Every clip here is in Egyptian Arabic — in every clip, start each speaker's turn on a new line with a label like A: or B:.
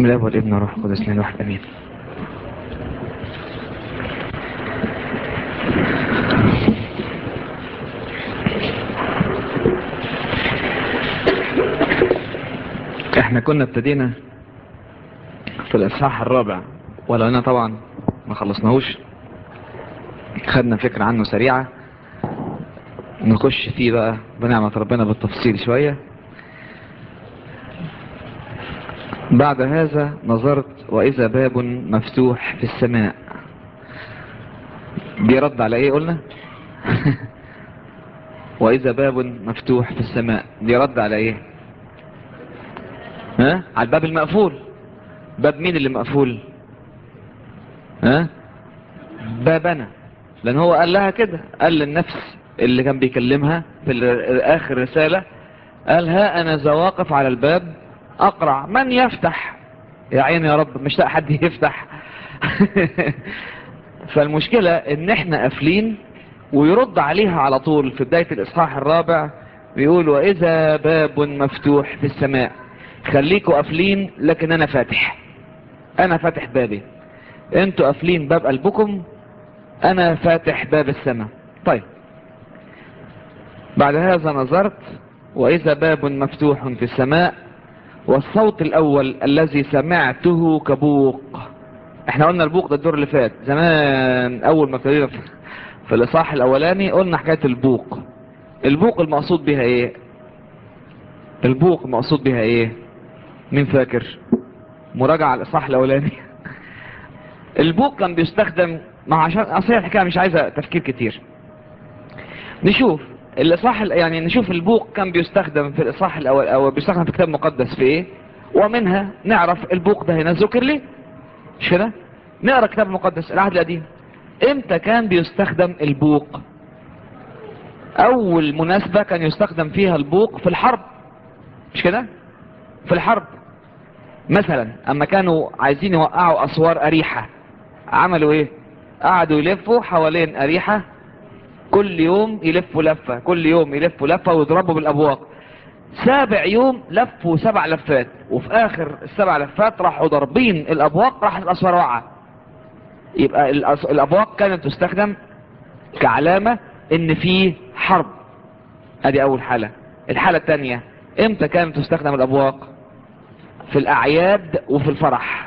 A: بسم الله والابن والروح القدس من الواحد امين احنا كنا ابتدينا في الاصحاح الرابع ولو انا طبعا ما خلصناهوش خدنا فكرة عنه سريعة نخش فيه بقى بنعمة ربنا بالتفصيل شوية بعد هذا نظرت وإذا باب مفتوح في السماء دي رد على ايه قلنا وإذا باب مفتوح في السماء دي رد على ايه ها على الباب المقفول باب مين اللي مقفول ها بابنا لان هو قال لها كده قال للنفس اللي كان بيكلمها في اخر رسالة قال ها انا ذا واقف على الباب اقرع من يفتح يا عيني يا رب مش لاقي حد يفتح فالمشكلة ان احنا قافلين ويرد عليها على طول في بداية الاصحاح الرابع بيقول واذا باب مفتوح في السماء خليكوا قافلين لكن انا فاتح انا فاتح بابي انتوا قافلين باب قلبكم انا فاتح باب السماء طيب بعد هذا نظرت واذا باب مفتوح في السماء والصوت الاول الذي سمعته كبوق احنا قلنا البوق ده الدور اللي فات زمان اول ما ابتدينا في الاصحاح الاولاني قلنا حكايه البوق البوق المقصود بها ايه البوق المقصود بها ايه مين فاكر مراجعه على الاصحاح الاولاني البوق كان بيستخدم مع عشان اصلا الحكايه مش عايزه تفكير كتير نشوف الاصحاح يعني نشوف البوق كان بيستخدم في الاصحاح الاول او بيستخدم في كتاب مقدس في ايه ومنها نعرف البوق ده هنا ذكر ليه مش كده نقرا كتاب مقدس العهد القديم امتى كان بيستخدم البوق اول مناسبة كان يستخدم فيها البوق في الحرب مش كده في الحرب مثلا اما كانوا عايزين يوقعوا اسوار اريحة عملوا ايه قعدوا يلفوا حوالين اريحة كل يوم يلفوا لفة كل يوم يلفوا لفة ويضربوا بالابواق سابع يوم لفوا سبع لفات وفي اخر السبع لفات راحوا ضاربين الابواق راحت الاسوار وقعت يبقى الابواق كانت تستخدم كعلامة ان في حرب ادي اول حالة الحالة الثانية امتى كانت تستخدم الابواق في الاعياد وفي الفرح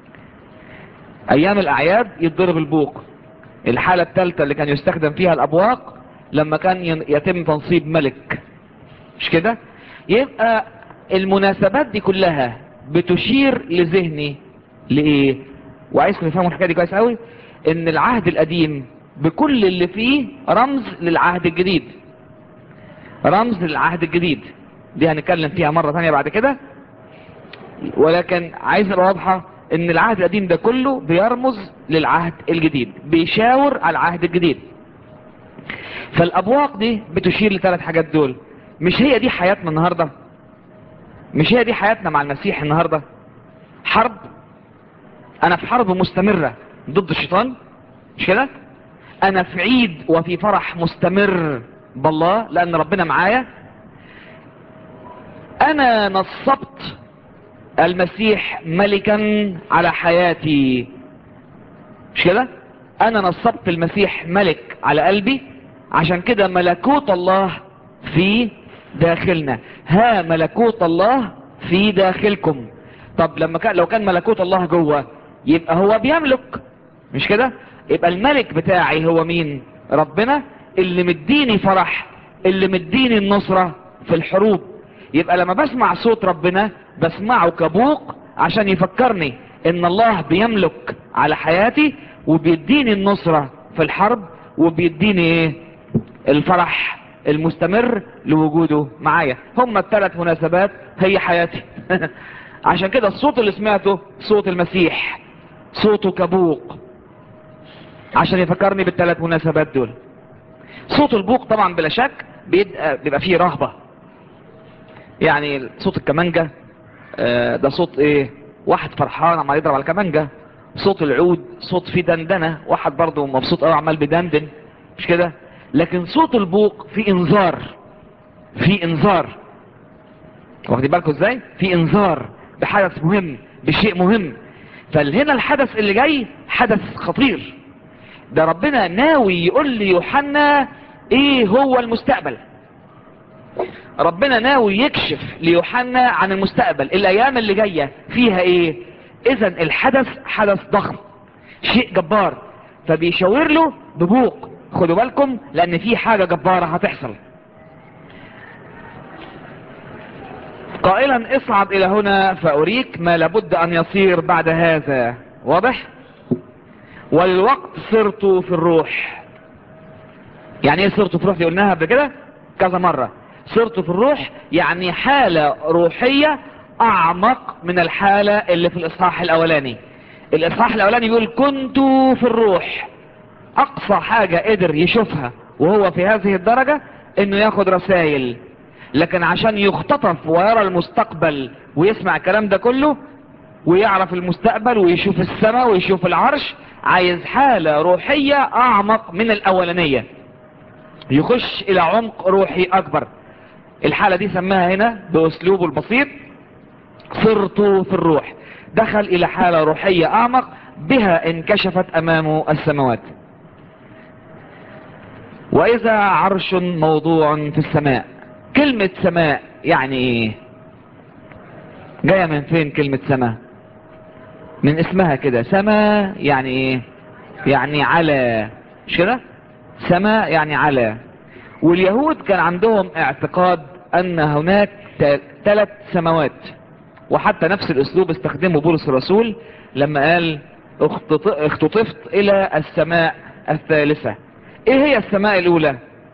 A: ايام الاعياد يتضرب البوق الحالة الثالثة اللي كان يستخدم فيها الابواق لما كان يتم تنصيب ملك مش كده يبقى المناسبات دي كلها بتشير لذهني لايه وعايزكم تفهموا الحكايه دي كويس قوي ان العهد القديم بكل اللي فيه رمز للعهد الجديد رمز للعهد الجديد دي هنتكلم فيها مرة ثانية بعد كده ولكن عايز ابقى واضحة ان العهد القديم ده كله بيرمز للعهد الجديد بيشاور على العهد الجديد فالابواق دي بتشير لثلاث حاجات دول مش هي دي حياتنا النهاردة مش هي دي حياتنا مع المسيح النهاردة حرب انا في حرب مستمرة ضد الشيطان مش كده انا في عيد وفي فرح مستمر بالله لان ربنا معايا انا نصبت المسيح ملكا على حياتي مش كده انا نصبت المسيح ملك على قلبي عشان كده ملكوت الله في داخلنا ها ملكوت الله في داخلكم طب لما كان لو كان ملكوت الله جوه يبقى هو بيملك مش كده يبقى الملك بتاعي هو مين ربنا اللي مديني فرح اللي مديني النصرة في الحروب يبقى لما بسمع صوت ربنا بسمعه كبوق عشان يفكرني ان الله بيملك على حياتي وبيديني النصرة في الحرب وبيديني ايه الفرح المستمر لوجوده معايا هم الثلاث مناسبات هي حياتي عشان كده الصوت اللي سمعته صوت المسيح صوته كبوق عشان يفكرني بالثلاث مناسبات دول صوت البوق طبعا بلا شك بيبقى فيه رهبة يعني صوت الكمانجة ده صوت ايه واحد فرحان عمال يضرب على الكمانجة صوت العود صوت فيه دندنة واحد برضه مبسوط قوي عمال بيدندن مش كده لكن صوت البوق فيه انذار فيه انذار واخدين بالكم ازاي في انذار بحدث مهم بشيء مهم فهنا الحدث اللي جاي حدث خطير ده ربنا ناوي يقول لي يوحنا ايه هو المستقبل ربنا ناوي يكشف ليوحنا عن المستقبل الايام اللي جاية فيها ايه اذا الحدث حدث ضخم شيء جبار فبيشاور له ببوق خدوا بالكم لان في حاجة جبارة هتحصل قائلا اصعد الى هنا فاريك ما لابد ان يصير بعد هذا واضح وللوقت صرت في الروح يعني ايه صرت في الروح دي قلناها قبل كده كذا مرة صرت في الروح يعني حالة روحية اعمق من الحالة اللي في الاصحاح الاولاني الاصحاح الاولاني بيقول كنت في الروح اقصى حاجة قدر يشوفها وهو في هذه الدرجة انه ياخد رسائل لكن عشان يختطف ويرى المستقبل ويسمع الكلام ده كله ويعرف المستقبل ويشوف السماء ويشوف العرش عايز حالة روحية اعمق من الاولانية يخش الى عمق روحي اكبر الحالة دي سماها هنا باسلوبه البسيط صرت في الروح دخل الى حالة روحية اعمق بها انكشفت امامه السماوات واذا عرش موضوع في السماء كلمة سماء يعني ايه جاية من فين كلمة سماء من اسمها كده سماء يعني ايه يعني على مش كده سماء يعني على واليهود كان عندهم اعتقاد ان هناك ثلاث سماوات وحتى نفس الاسلوب استخدمه بولس الرسول لما قال اختطفت الى السماء الثالثة ايه هي السماء الاولى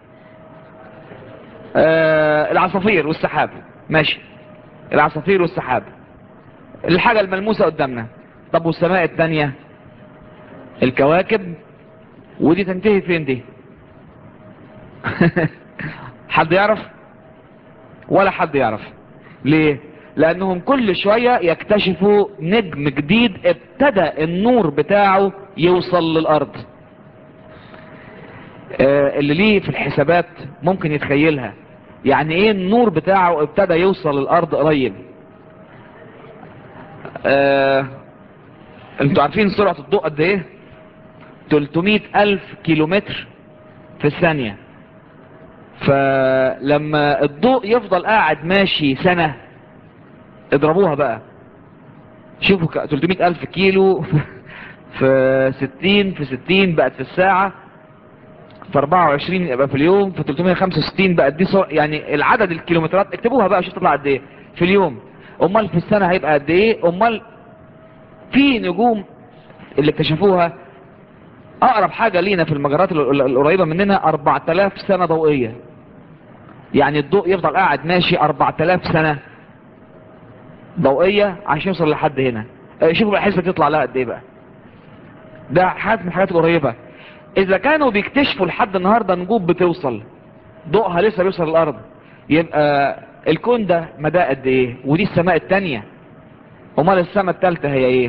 A: آه العصافير والسحاب ماشي العصافير والسحاب الحاجة الملموسة قدامنا طب والسماء الثانية الكواكب ودي تنتهي فين دي حد يعرف ولا حد يعرف ليه لانهم كل شوية يكتشفوا نجم جديد ابتدى النور بتاعه يوصل للارض آه اللي ليه في الحسابات ممكن يتخيلها يعني ايه النور بتاعه ابتدى يوصل للارض قريب آه انتوا عارفين سرعة الضوء قد ايه 300 الف كيلومتر في الثانية فلما الضوء يفضل قاعد ماشي سنة اضربوها بقى شوفوا 300 الف كيلو في 60 في 60 بقت في الساعة في 24 يبقى في اليوم في 365 بقت دي صور يعني العدد الكيلومترات اكتبوها بقى شوف تطلع قد ايه في اليوم امال في السنة هيبقى قد ايه امال في نجوم اللي اكتشفوها اقرب حاجة لينا في المجرات القريبة مننا 4000 سنة ضوئية يعني الضوء يفضل قاعد ماشي 4000 سنة ضوئية عشان يوصل لحد هنا شوفوا بقى الحسبة تطلع لها قد ايه بقى ده حاجة من الحاجات القريبة اذا كانوا بيكتشفوا لحد النهاردة نجوم بتوصل ضوءها لسه بيوصل الارض يبقى الكون ده مدى قد ايه ودي السماء التانية امال السماء التالتة هي ايه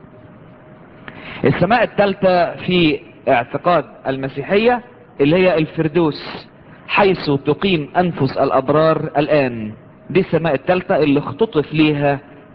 A: السماء التالتة في اعتقاد المسيحية اللي هي الفردوس حيث تقيم انفس الابرار الان دي السماء التالتة اللي اختطف ليها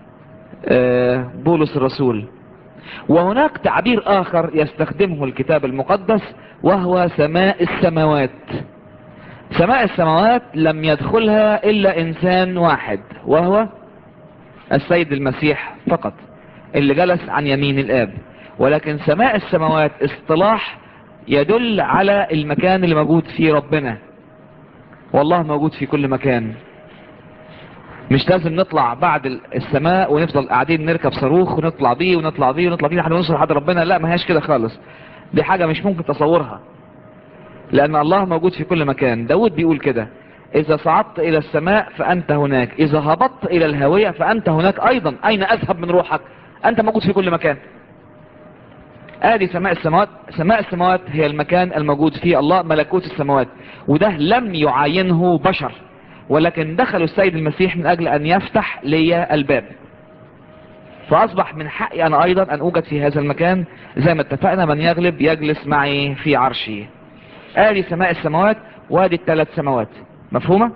A: بولس الرسول وهناك تعبير اخر يستخدمه الكتاب المقدس وهو سماء السماوات سماء السماوات لم يدخلها الا انسان واحد وهو السيد المسيح فقط اللي جلس عن يمين الاب ولكن سماء السماوات اصطلاح يدل على المكان اللي موجود فيه ربنا والله موجود في كل مكان مش لازم نطلع بعد السماء ونفضل قاعدين نركب صاروخ ونطلع بيه ونطلع بيه ونطلع بيه لحد نوصل لحد ربنا لا ما هيش كده خالص دي حاجة مش ممكن تصورها لان الله موجود في كل مكان داود بيقول كده اذا صعدت الى السماء فانت هناك اذا هبطت الى الهوية فانت هناك ايضا اين اذهب من روحك انت موجود في كل مكان ادي سماء السماوات سماء السماوات هي المكان الموجود فيه الله ملكوت السماوات وده لم يعاينه بشر ولكن دخل السيد المسيح من اجل ان يفتح لي الباب فاصبح من حقي انا ايضا ان اوجد في هذا المكان زي ما اتفقنا من يغلب يجلس معي في عرشي ادي سماء السماوات وادي الثلاث سماوات مفهومة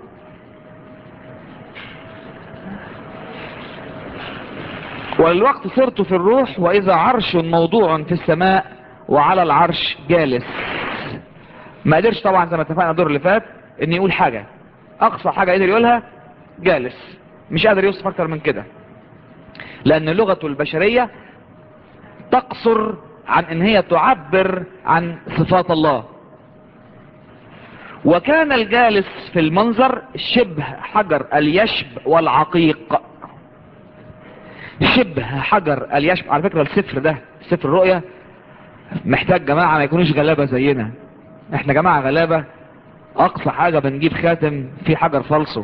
A: والوقت صرت في الروح واذا عرش موضوع في السماء وعلى العرش جالس ما قدرش طبعا زي ما اتفقنا الدور اللي فات ان يقول حاجة اقصى حاجة قدر يقولها جالس مش قادر يوصف اكتر من كده لان لغته البشرية تقصر عن ان هي تعبر عن صفات الله وكان الجالس في المنظر شبه حجر اليشب والعقيق شبه حجر اليشب على فكرة السفر ده سفر الرؤية محتاج جماعة ما يكونوش غلابة زينا احنا جماعة غلابة اقصى حاجة بنجيب خاتم فيه حجر فالصو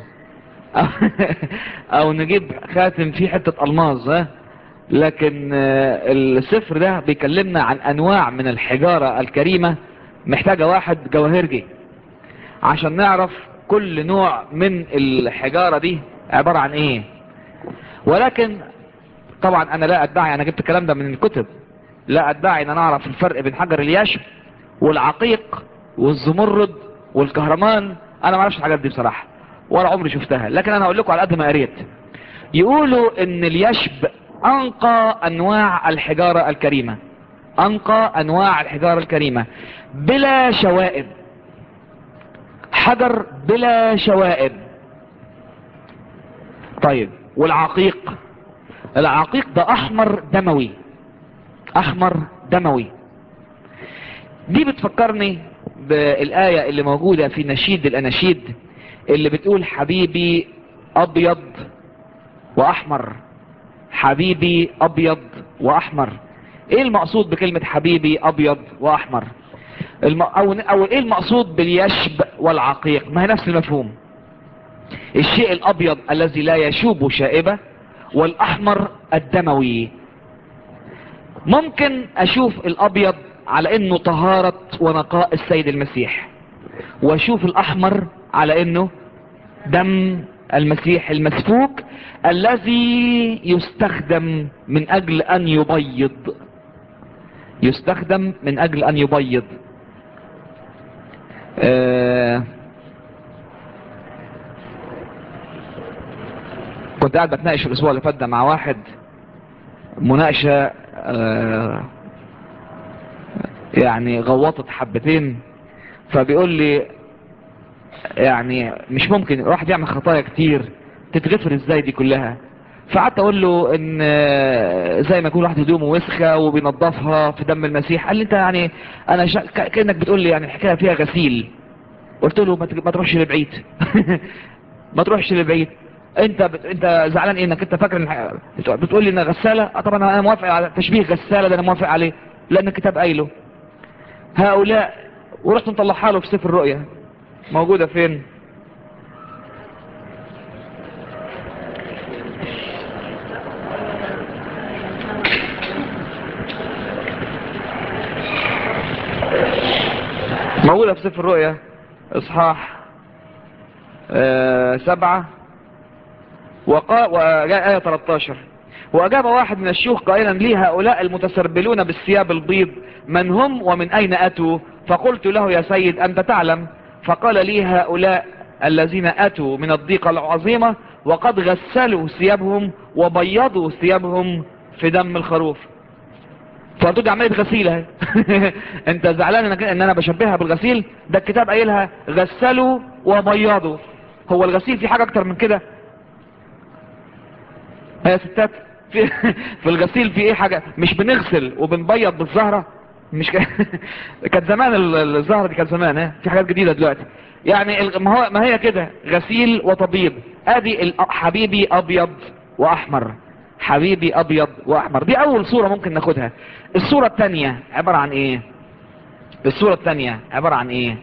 A: او نجيب خاتم فيه حتة الماظ ها لكن السفر ده بيكلمنا عن انواع من الحجارة الكريمة محتاجة واحد جواهرجي عشان نعرف كل نوع من الحجارة دي عبارة عن ايه ولكن طبعا انا لا ادعي انا جبت الكلام ده من الكتب لا ادعي ان انا اعرف الفرق بين حجر اليشب والعقيق والزمرد والكهرمان انا ما اعرفش الحاجات دي بصراحة ولا عمري شفتها لكن انا هقول لكم على قد ما قريت يقولوا ان اليشب انقى انواع الحجارة الكريمة انقى انواع الحجارة الكريمة بلا شوائب حجر بلا شوائب طيب والعقيق العقيق ده احمر دموي احمر دموي دي بتفكرني بالآية اللي موجودة في نشيد الاناشيد اللي بتقول حبيبي ابيض واحمر حبيبي ابيض واحمر ايه المقصود بكلمة حبيبي ابيض واحمر الم... او, أو ايه المقصود باليشب والعقيق ما هي نفس المفهوم الشيء الابيض الذي لا يشوب شائبة والاحمر الدموي ممكن اشوف الابيض على انه طهارة ونقاء السيد المسيح واشوف الاحمر على انه دم المسيح المسفوك الذي يستخدم من اجل ان يبيض يستخدم من اجل ان يبيض آه كنت قاعد بتناقش الاسبوع اللي فات ده مع واحد مناقشة آه يعني غوطت حبتين فبيقول لي يعني مش ممكن الواحد يعمل خطايا كتير تتغفر ازاي دي كلها فقعدت اقول له ان زي ما يكون واحد هدومه وسخه وبينظفها في دم المسيح قال لي انت يعني انا شا... كانك بتقول لي يعني الحكايه فيها غسيل قلت له ما تروحش لبعيد ما تروحش لبعيد انت بت... انت زعلان ايه انك انت فاكر ان بتقول لي انها غساله طبعا انا موافق على تشبيه غساله ده انا موافق عليه لان الكتاب قايله هؤلاء ورحت مطلعها له في سفر الرؤيا موجوده فين موجودة في سفر الرؤيا اصحاح آه سبعة وقا وجاء آية 13 وأجاب واحد من الشيوخ قائلا لي هؤلاء المتسربلون بالثياب البيض من هم ومن أين أتوا فقلت له يا سيد أنت تعلم فقال لي هؤلاء الذين أتوا من الضيقة العظيمة وقد غسلوا ثيابهم وبيضوا ثيابهم في دم الخروف فقلت دي عمليه غسيل اهي انت زعلان انك ان انا بشبهها بالغسيل ده الكتاب قايلها غسلوا وبيضوا هو الغسيل في حاجه اكتر من كده يا ستات في, في الغسيل في ايه حاجه مش بنغسل وبنبيض بالزهره مش ك... كانت زمان الزهره دي كانت زمان ها في حاجات جديده دلوقتي يعني ما هو ما هي كده غسيل وتبييض ادي حبيبي ابيض واحمر حبيبي ابيض واحمر دي اول صورة ممكن ناخدها الصورة التانية عبارة عن ايه الصورة التانية عبارة عن ايه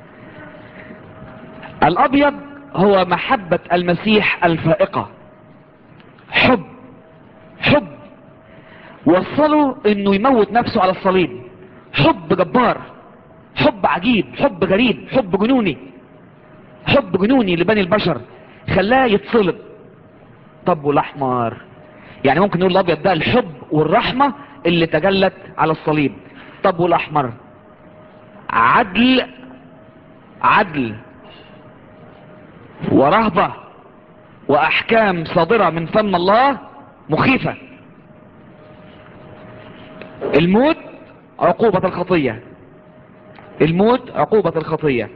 A: الابيض هو محبة المسيح الفائقة حب حب وصلوا انه يموت نفسه على الصليب حب جبار حب عجيب حب غريب حب جنوني حب جنوني لبني البشر خلاه يتصلب طب والاحمر يعني ممكن نقول الابيض ده الحب والرحمة اللي تجلت على الصليب طب والاحمر عدل عدل ورهبة واحكام صادرة من فم الله مخيفة الموت عقوبة الخطية الموت عقوبة الخطية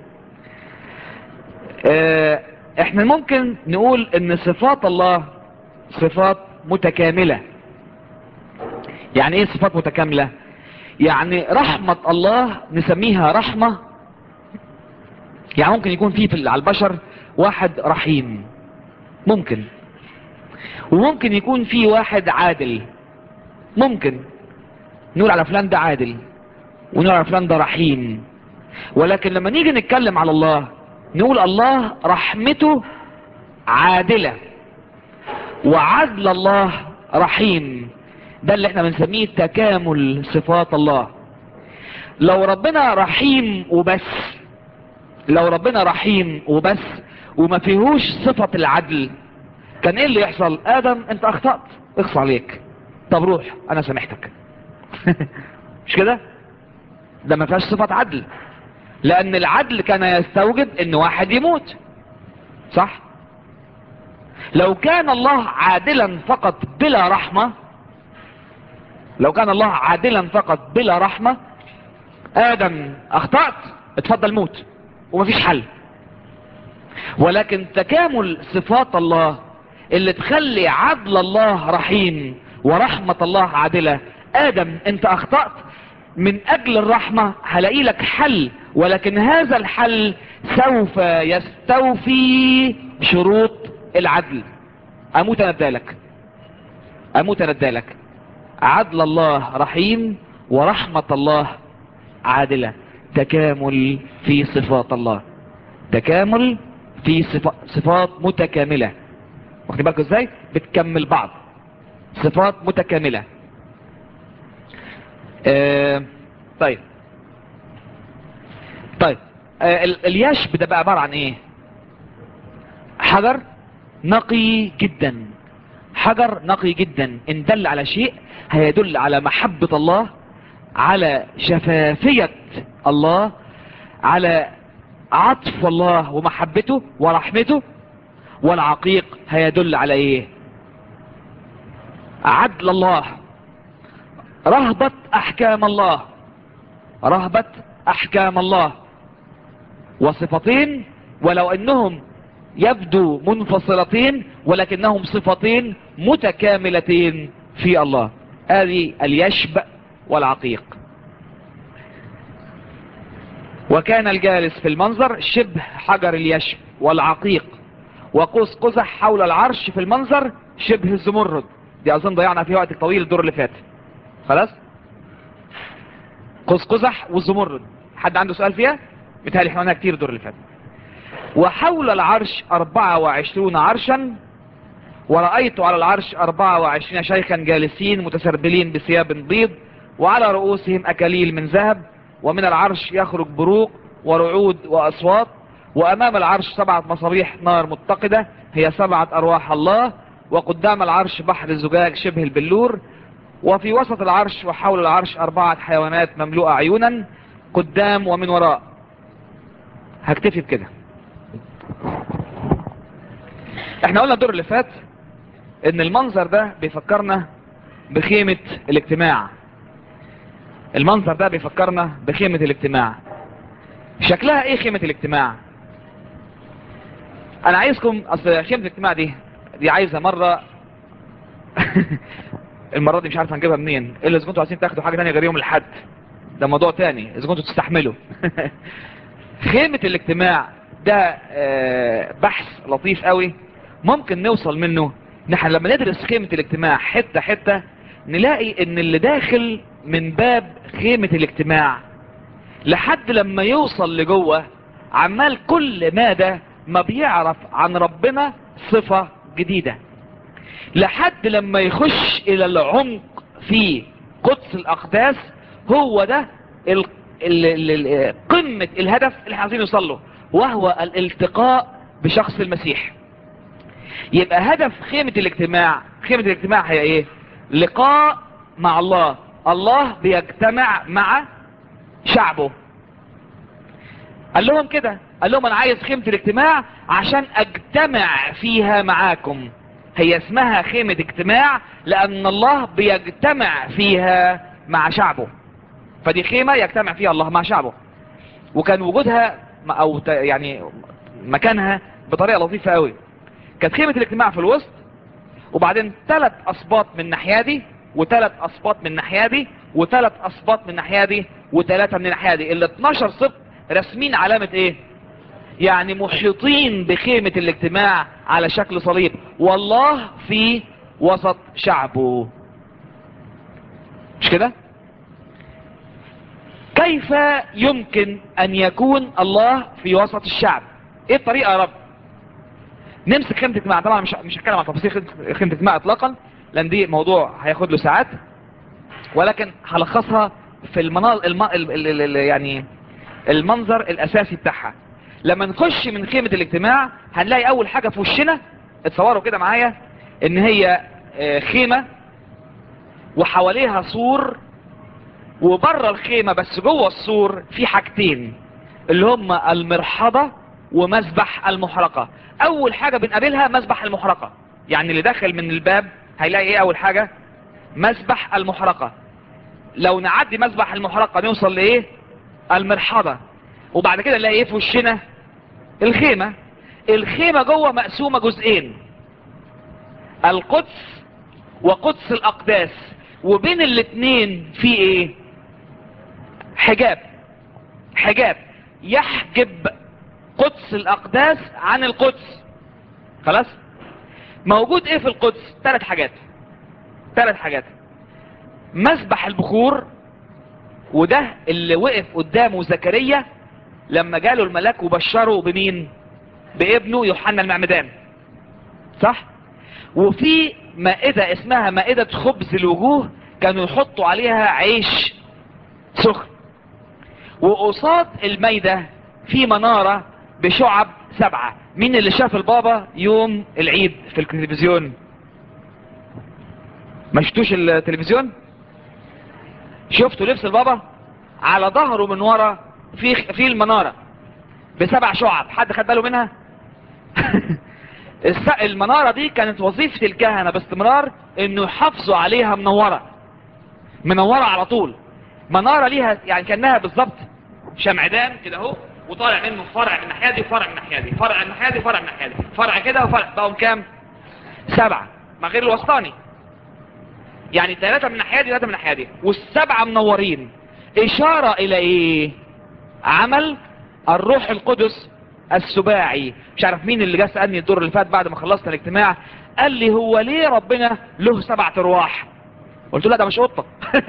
A: اه احنا ممكن نقول ان صفات الله صفات متكاملة يعني ايه صفات متكاملة يعني رحمة الله نسميها رحمة يعني ممكن يكون في على البشر واحد رحيم ممكن وممكن يكون في واحد عادل ممكن نقول على فلان ده عادل ونقول على فلان ده رحيم ولكن لما نيجي نتكلم على الله نقول الله رحمته عادلة وعدل الله رحيم ده اللي احنا بنسميه تكامل صفات الله لو ربنا رحيم وبس لو ربنا رحيم وبس وما فيهوش صفة العدل كان ايه اللي يحصل ادم انت اخطأت اخص عليك طب روح انا سامحتك مش كده ده ما فيهاش صفة عدل لان العدل كان يستوجب ان واحد يموت صح لو كان الله عادلا فقط بلا رحمة لو كان الله عادلا فقط بلا رحمة ادم اخطأت اتفضل موت ومفيش حل ولكن تكامل صفات الله اللي تخلي عدل الله رحيم ورحمة الله عادلة ادم انت اخطأت من اجل الرحمة هلاقي لك حل ولكن هذا الحل سوف يستوفي شروط العدل اموت انا ادالك اموت انا ادالك عدل الله رحيم ورحمة الله عادلة تكامل في صفات الله تكامل في صفات, صفات متكاملة واخدين بالكم ازاي بتكمل بعض صفات متكاملة آه طيب طيب آه اليشب ده بقى عبارة عن ايه حجر نقي جدا حجر نقي جدا ان دل على شيء هيدل على محبة الله على شفافية الله على عطف الله ومحبته ورحمته والعقيق هيدل على ايه عدل الله رهبة احكام الله رهبة احكام الله وصفتين ولو انهم يبدو منفصلتين ولكنهم صفتين متكاملتين في الله هذه اليشب والعقيق وكان الجالس في المنظر شبه حجر اليشب والعقيق وقوس قزح حول العرش في المنظر شبه الزمرد دي اظن ضيعنا فيها وقت طويل الدور اللي فات خلاص قوس قزح والزمرد حد عنده سؤال فيها متهيألي احنا قلنا كتير الدور اللي فات وحول العرش 24 عرشا ورأيت على العرش 24 شيخا جالسين متسربلين بثياب بيض وعلى رؤوسهم أكاليل من ذهب ومن العرش يخرج بروق ورعود وأصوات وأمام العرش سبعة مصابيح نار متقدة هي سبعة أرواح الله وقدام العرش بحر الزجاج شبه البلور وفي وسط العرش وحول العرش أربعة حيوانات مملوءة عيونا قدام ومن وراء هكتفي بكده احنا قلنا الدور اللي فات ان المنظر ده بيفكرنا بخيمة الاجتماع المنظر ده بيفكرنا بخيمة الاجتماع شكلها ايه خيمة الاجتماع انا عايزكم اصل خيمة الاجتماع دي دي عايزة مرة المرة دي مش عارف هنجيبها منين الا اذا كنتوا عايزين تاخدوا حاجة تانية غير يوم الحد ده موضوع تاني اذا كنتوا تستحملوا خيمة الاجتماع ده بحث لطيف قوي ممكن نوصل منه نحن لما ندرس خيمة الاجتماع حتة حتة نلاقي ان اللي داخل من باب خيمة الاجتماع لحد لما يوصل لجوه عمال كل مادة ما بيعرف عن ربنا صفة جديدة لحد لما يخش الى العمق في قدس الاقداس هو ده ال... ال... ال... قمة الهدف اللي عايزين يوصل له وهو الالتقاء بشخص المسيح يبقى هدف خيمة الاجتماع خيمة الاجتماع هي ايه لقاء مع الله الله بيجتمع مع شعبه قال لهم كده قال لهم انا عايز خيمة الاجتماع عشان اجتمع فيها معاكم هي اسمها خيمة اجتماع لان الله بيجتمع فيها مع شعبه فدي خيمة يجتمع فيها الله مع شعبه وكان وجودها م- او ت- يعني مكانها بطريقة لطيفة قوي كانت خيمة الاجتماع في الوسط وبعدين ثلاث اسباط من الناحية دي وثلاث اسباط من الناحية دي وثلاث اسباط من الناحية دي وثلاثة من الناحية دي ال 12 سبط رسمين علامة ايه يعني محيطين بخيمة الاجتماع على شكل صليب والله في وسط شعبه مش كده كيف يمكن ان يكون الله في وسط الشعب ايه الطريقة يا رب نمسك خيمة اجتماع طبعا مش مش هتكلم عن تفاصيل خيمة- خيمة اجتماع اطلاقا لان دي موضوع هياخد له ساعات ولكن هلخصها في المناظر الم... ال... ال... ال... يعني المنظر الاساسي بتاعها لما نخش من خيمة الاجتماع هنلاقي اول حاجة في وشنا اتصوروا كده معايا ان هي آه، خيمة وحواليها سور وبره الخيمة بس جوه السور في حاجتين اللي هم المرحضة ومذبح المحرقة اول حاجة بنقابلها مذبح المحرقة يعني اللي داخل من الباب هيلاقي ايه اول حاجة مذبح المحرقة لو نعدي مذبح المحرقة نوصل لايه المرحضة وبعد كده نلاقي ايه في وشنا الخيمة الخيمة جوه مقسومة جزئين القدس وقدس الاقداس وبين الاتنين في ايه حجاب حجاب يحجب قدس الاقداس عن القدس خلاص موجود ايه في القدس ثلاث حاجات ثلاث حاجات مسبح البخور وده اللي وقف قدامه زكريا لما جاله الملاك وبشره بمين بابنه يوحنا المعمدان صح وفي مائدة اسمها مائدة خبز الوجوه كانوا يحطوا عليها عيش سخن وقصاد المايدة في منارة بشعب سبعة مين اللي شاف البابا يوم العيد في التلفزيون ما شفتوش التلفزيون شفتوا لبس البابا على ظهره من ورا في في المنارة بسبع شعب حد خد باله منها الس- المنارة دي كانت وظيفة الكهنة باستمرار انه يحافظوا عليها منورة منورة على طول منارة ليها يعني كأنها بالظبط شمعدان كده اهو وطالع منه فرع من الناحية دي وفرع من الناحية دي فرع من الناحية دي وفرع من الناحية دي فرع كده وفرع بقوا كام سبعة ما غير الوسطاني يعني ثلاثة من الناحية دي ثلاثة من الناحية دي والسبعة منورين اشارة الى ايه عمل الروح القدس السباعي مش عارف مين اللي جه سألني الدور اللي فات بعد ما خلصنا الاجتماع قال لي هو ليه ربنا له سبعة ارواح قلت له لا ده مش قطة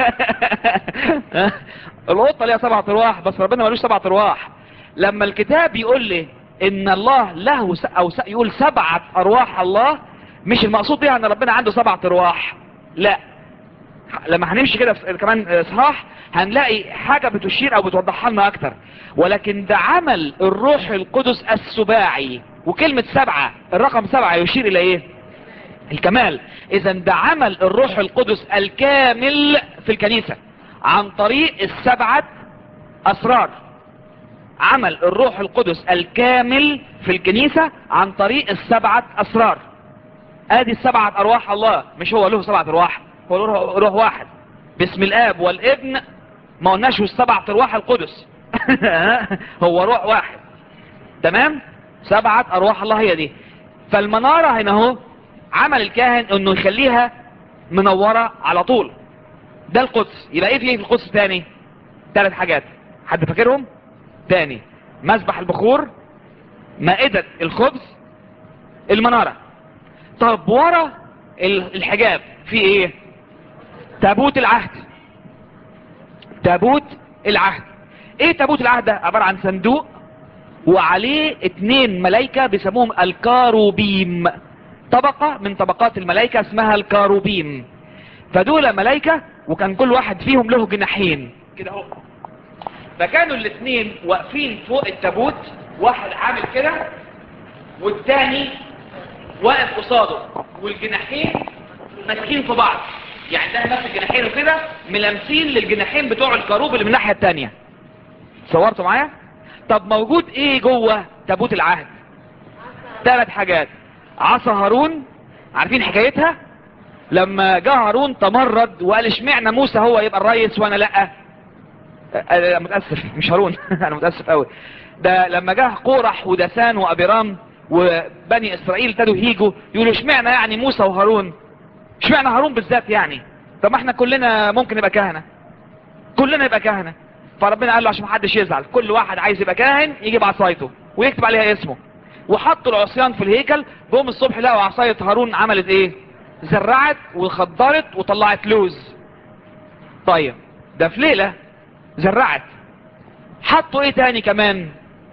A: القطة ليها سبعة ارواح بس ربنا ملوش سبعة ارواح لما الكتاب يقول لي ان الله له س... او س... يقول سبعة ارواح الله مش المقصود بيها ان ربنا عنده سبعة ارواح لا لما هنمشي كده في كمان اصحاح هنلاقي حاجة بتشير او بتوضحها لنا اكتر ولكن ده عمل الروح القدس السباعي وكلمة سبعة الرقم سبعة يشير الى ايه الكمال اذا ده عمل الروح القدس الكامل في الكنيسة عن طريق السبعة اسرار عمل الروح القدس الكامل في الكنيسة عن طريق السبعة اسرار ادي السبعة ارواح الله مش هو له سبعة ارواح هو له روح- روح واحد باسم الاب والابن ما قلناش السبعة ارواح القدس هو روح واحد تمام سبعة ارواح الله هي دي فالمنارة هنا اهو عمل الكاهن انه يخليها منورة على طول ده القدس يبقى ايه في ايه في القدس تاني ثلاث حاجات حد فاكرهم تاني مسبح البخور مائدة الخبز المنارة طب ورا ال- الحجاب في ايه تابوت العهد تابوت العهد ايه تابوت العهد ده عبارة عن صندوق وعليه اتنين ملايكة بيسموهم الكاروبيم طبقة من طبقات الملايكة اسمها الكاروبيم فدول ملايكة وكان كل واحد فيهم له جناحين كده اهو فكانوا الاثنين واقفين فوق التابوت واحد عامل كده والتاني واقف قصاده والجناحين ماسكين في بعض يعني ده ماسك جناحينه كده ملامسين للجناحين بتوع الكروب اللي من الناحيه التانية صورتوا معايا طب موجود ايه جوه تابوت العهد ثلاث حاجات عصا هارون عارفين حكايتها لما جه هارون تمرد وقال اشمعنى موسى هو يبقى الرئيس وانا لا أنا متأسف مش هارون انا متأسف قوي ده لما جه قورح ودسان وابيرام وبني اسرائيل ابتدوا يهيجوا يقولوا اشمعنى يعني موسى وهارون اشمعنى هارون بالذات يعني طب ما احنا كلنا ممكن نبقى كهنة كلنا نبقى كهنة فربنا قال له عشان محدش يزعل كل واحد عايز يبقى كاهن يجيب عصايته ويكتب عليها اسمه وحطوا العصيان في الهيكل جم الصبح لقوا عصاية هارون عملت ايه زرعت وخضرت وطلعت لوز طيب ده في ليلة زرعت حطوا ايه تاني كمان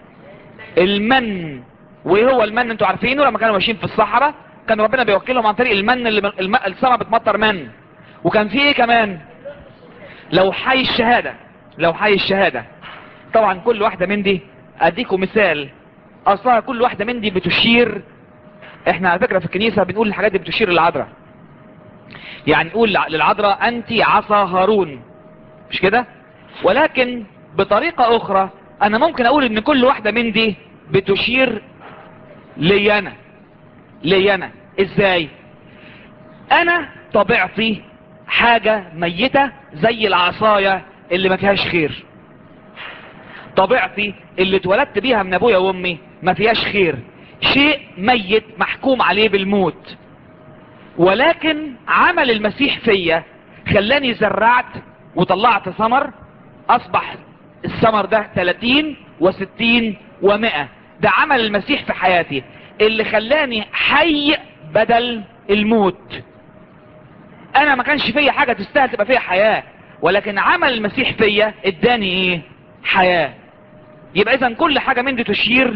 A: المن وايه هو المن انتوا عارفينه لما كانوا ماشيين في الصحراء كان ربنا بيوكلهم عن طريق المن اللي من- الم... السماء بتمطر من وكان في ايه كمان لو حي الشهادة لو حي الشهادة طبعا كل واحدة من دي اديكم مثال اصلا كل واحدة من دي بتشير احنا على فكرة في الكنيسة بنقول الحاجات دي بتشير للعذراء يعني نقول للعذراء انت عصا هارون مش كده ولكن بطريقة اخرى انا ممكن اقول ان كل واحدة من دي بتشير لي انا لي انا ازاي انا طبيعتي حاجة ميتة زي العصاية اللي ما فيهاش خير طبيعتي اللي اتولدت بيها من ابويا وامي ما فيهاش خير شيء ميت محكوم عليه بالموت ولكن عمل المسيح فيا خلاني زرعت وطلعت ثمر اصبح الثمر ده 30 و60 و100 ده عمل المسيح في حياتي اللي خلاني حي بدل الموت انا ما كانش فيا حاجة تستاهل تبقى فيها حياة ولكن عمل المسيح فيا اداني ايه حياة يبقى اذا كل حاجة من دي تشير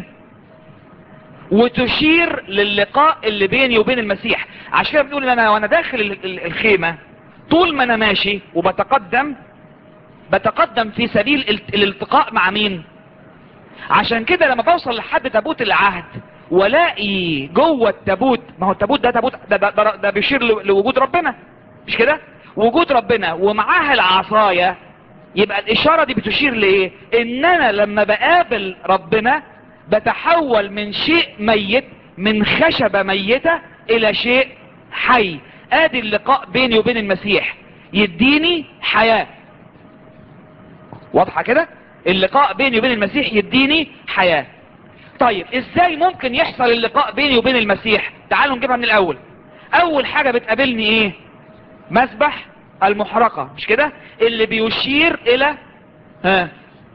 A: وتشير للقاء اللي بيني وبين المسيح عشان كده بنقول ان انا وانا داخل ال- ال- الخيمة طول ما انا ماشي وبتقدم بتقدم في سبيل ال- الالتقاء مع مين عشان كده لما بوصل لحد تابوت العهد والاقي جوه التابوت ما هو التابوت ده تابوت ده, ده, ده, ده بيشير ل- لوجود ربنا مش كده وجود ربنا ومعاها العصاية يبقى الاشارة دي بتشير لايه ان انا لما بقابل ربنا بتحول من شيء ميت من خشبة ميتة الى شيء حي ادي اللقاء بيني وبين المسيح يديني حياة واضحة كده اللقاء بيني وبين المسيح يديني حياة طيب ازاي ممكن يحصل اللقاء بيني وبين المسيح تعالوا نجيبها من الاول اول حاجة بتقابلني ايه مسبح المحرقة مش كده اللي بيشير الى ها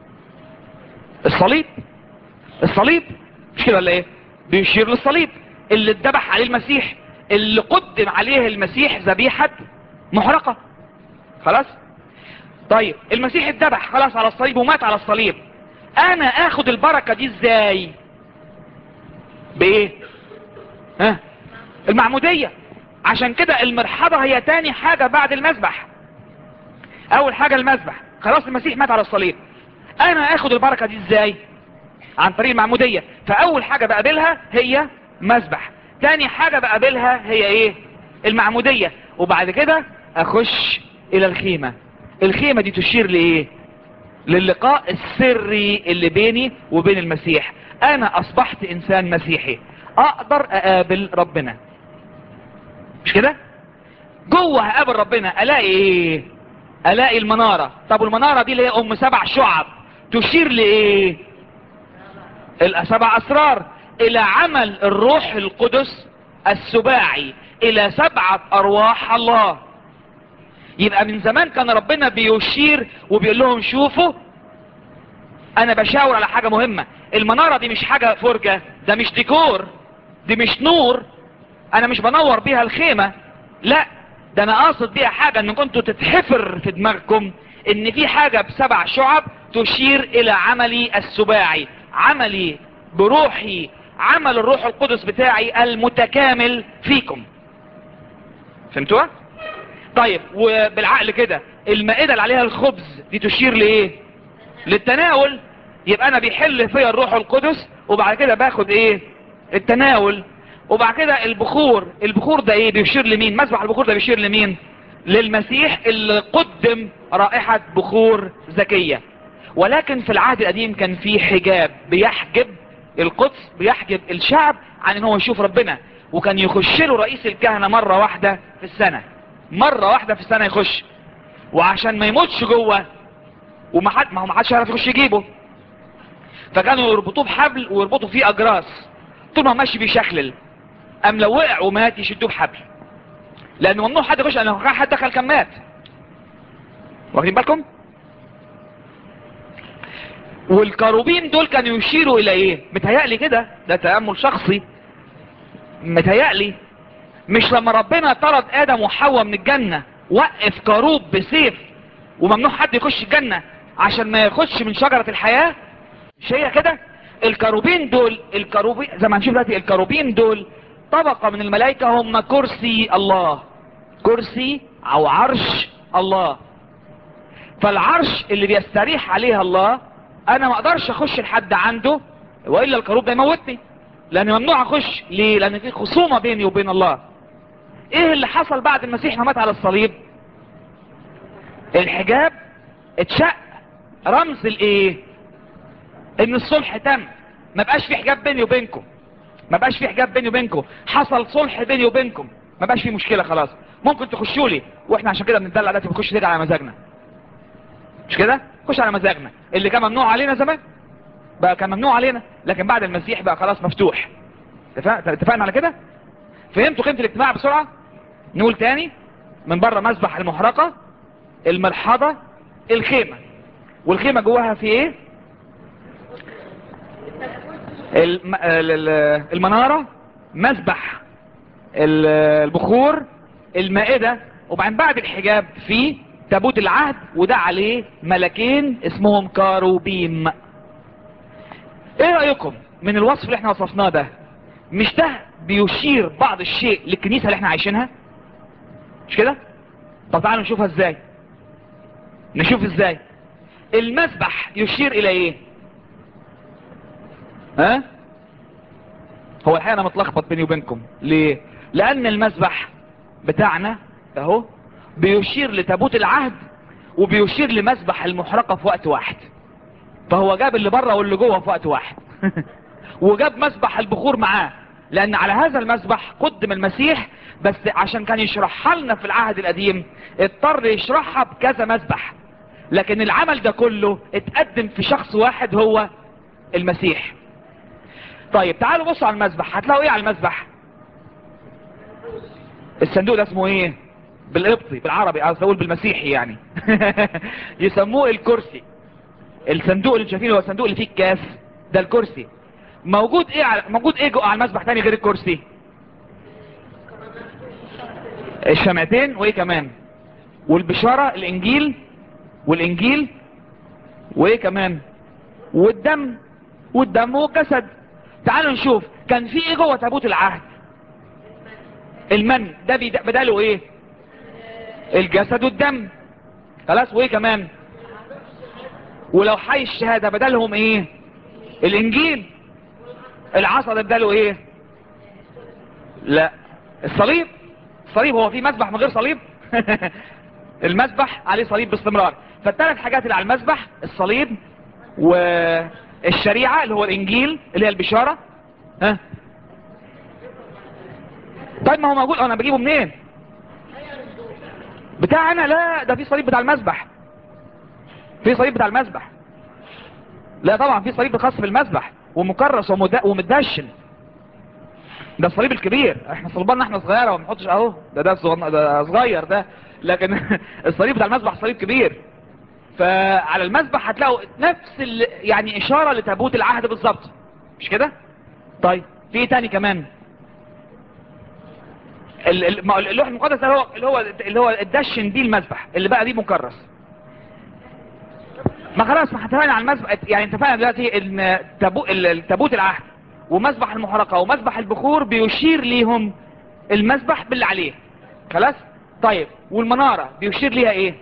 A: الصليب الصليب مش كده ولا ايه بيشير للصليب اللي اتذبح عليه المسيح اللي قدم عليه المسيح ذبيحة محرقة خلاص طيب المسيح اتذبح خلاص على الصليب ومات على الصليب انا اخد البركة دي ازاي بايه ها المعمودية عشان كده المرحضة هي تاني حاجة بعد المذبح اول حاجة المذبح خلاص المسيح مات على الصليب انا اخد البركة دي ازاي عن طريق المعمودية فاول حاجة بقابلها هي مذبح تاني حاجة بقابلها هي ايه المعمودية وبعد كده اخش الى الخيمة الخيمة دي تشير لايه للقاء السري اللي بيني وبين المسيح انا اصبحت انسان مسيحي اقدر اقابل ربنا مش كده جوه هقابل ربنا الاقي ايه الاقي المنارة طب والمنارة دي اللي هي ام سبع شعب تشير لايه السبع اسرار الى عمل الروح القدس السباعي الى سبعة ارواح الله يبقى من زمان كان ربنا بيشير وبيقول لهم شوفوا انا بشاور على حاجة مهمة المنارة دي مش حاجة فرجة ده مش ديكور دي مش نور انا مش بنور بيها الخيمة لا ده انا قاصد بيها حاجة ان كنتوا تتحفر في دماغكم ان في حاجة بسبع شعب تشير الى عملي السباعي عملي بروحي عمل الروح القدس بتاعي المتكامل فيكم فهمتوا طيب وبالعقل كده المائدة اللي عليها الخبز دي تشير لايه للتناول يبقى انا بيحل فيا الروح القدس وبعد كده باخد ايه التناول وبعد كده البخور البخور ده ايه بيشير لمين مسبح البخور ده بيشير لمين للمسيح اللي قدم رائحة بخور زكية ولكن في العهد القديم كان في حجاب بيحجب القدس بيحجب الشعب عن ان هو يشوف ربنا وكان يخش له رئيس الكهنة مرة واحدة في السنة مرة واحدة في السنة يخش وعشان ما يموتش جوه وما حد ما هو ما حدش يعرف يخش يجيبه فكانوا يربطوه بحبل ويربطوا فيه اجراس طول ما هو ماشي بيشخلل ام لو وقع ومات يشدوه بحبل لانه ممنوع حد يخش لانه كان حد دخل كان مات واخدين بالكم والكروبين دول كانوا يشيروا الى ايه متهيألي كده ده تأمل شخصي متهيألي مش لما ربنا طرد ادم وحواء من الجنة وقف كروب بسيف وممنوع حد يخش الجنة عشان ما ياخدش من شجرة الحياة مش هي كده الكروبين دول الكروبين زي ما هنشوف دلوقتي الكروبين دول طبقة من الملائكة هم كرسي الله كرسي او عرش الله فالعرش اللي بيستريح عليها الله انا ما اقدرش اخش لحد عنده والا الكروب ده يموتني لان ممنوع اخش ليه لان في خصومة بيني وبين الله ايه اللي حصل بعد المسيح ما مات على الصليب الحجاب اتشق رمز الايه ان الصلح تم ما بقاش في حجاب بيني وبينكم ما بقاش في حجاب بيني وبينكم حصل صلح بيني وبينكم ما بقاش في مشكلة خلاص ممكن تخشوا لي واحنا عشان كده بندلع دلوقتي بنخش نيجي على مزاجنا مش كده خش على مزاجنا اللي كان ممنوع علينا زمان بقى كان ممنوع علينا لكن بعد المسيح بقى خلاص مفتوح اتفق- اتفقنا على كده فهمتوا قيمة الاجتماع بسرعة نقول تاني من بره مسبح المحرقة المرحضة الخيمة والخيمة جواها في ايه الم... ال- ال- المنارة مسبح ال- البخور المائدة وبعدين بعد الحجاب في تابوت العهد وده عليه ملكين اسمهم كاروبيم ايه رأيكم من الوصف اللي احنا وصفناه ده مش ده بيشير بعض الشيء للكنيسة اللي احنا عايشينها مش كده طب تعالوا نشوفها ازاي نشوف ازاي المسبح يشير الى ايه ها هو الحقيقة انا متلخبط بيني وبينكم ليه لان المسبح بتاعنا اهو بيشير لتابوت العهد وبيشير لمسبح المحرقة في وقت واحد فهو جاب اللي بره واللي جوه في وقت واحد وجاب مسبح البخور معاه لان على هذا المسبح قدم المسيح بس عشان كان يشرحها لنا في العهد القديم اضطر يشرحها بكذا مسبح لكن العمل ده كله اتقدم في شخص واحد هو المسيح طيب تعالوا بصوا على المسبح هتلاقوا ايه على المسبح الصندوق ده اسمه ايه بالقبطي بالعربي عاوز اقول بالمسيحي يعني يسموه الكرسي الصندوق اللي شايفينه هو الصندوق اللي فيه الكاس ده الكرسي موجود ايه على موجود ايه جوه على المسبح تاني غير الكرسي الشمعتين وايه كمان والبشارة الانجيل والانجيل وايه كمان والدم والدم والجسد تعالوا نشوف كان في ايه جوه تابوت العهد المن ده بيد- بداله ايه الجسد والدم خلاص وايه كمان ولو حي الشهادة بدلهم ايه الانجيل العصا ده بداله ايه لا الصليب الصليب هو في مسبح من غير صليب المسبح عليه صليب باستمرار فالثلاث حاجات اللي على المسبح الصليب والشريعة اللي هو الانجيل اللي هي البشارة ها طيب ما هو موجود انا بجيبه منين بتاع انا لا ده في صليب بتاع المسبح في صليب بتاع المسبح لا طبعا في صليب خاص بالمسبح ومكرس ومد- ومدشن ده الصليب الكبير احنا صلبنا احنا صغيرة وما نحطش اهو ده ده صغ- ده صغير ده لكن الصليب بتاع المسبح صليب كبير فعلى المسبح هتلاقوا نفس ال... يعني اشارة لتابوت العهد بالظبط مش كده طيب في ايه تاني كمان ال- ال- ما هو اللوح المقدس ده هو اللي هو اللي هو الدشن دي المسبح اللي بقى دي مكرس ما خلاص ما اتفقنا على المسبح يعني اتفقنا دلوقتي ان تابو ال- التابوت العهد ومسبح المحرقة ومسبح البخور بيشير ليهم المسبح باللي عليه خلاص طيب والمنارة بيشير ليها ايه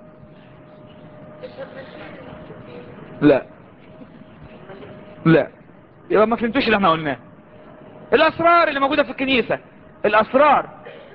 A: لا لا يبقى ما فهمتوش اللي احنا قلناه الاسرار اللي موجودة في الكنيسة الاسرار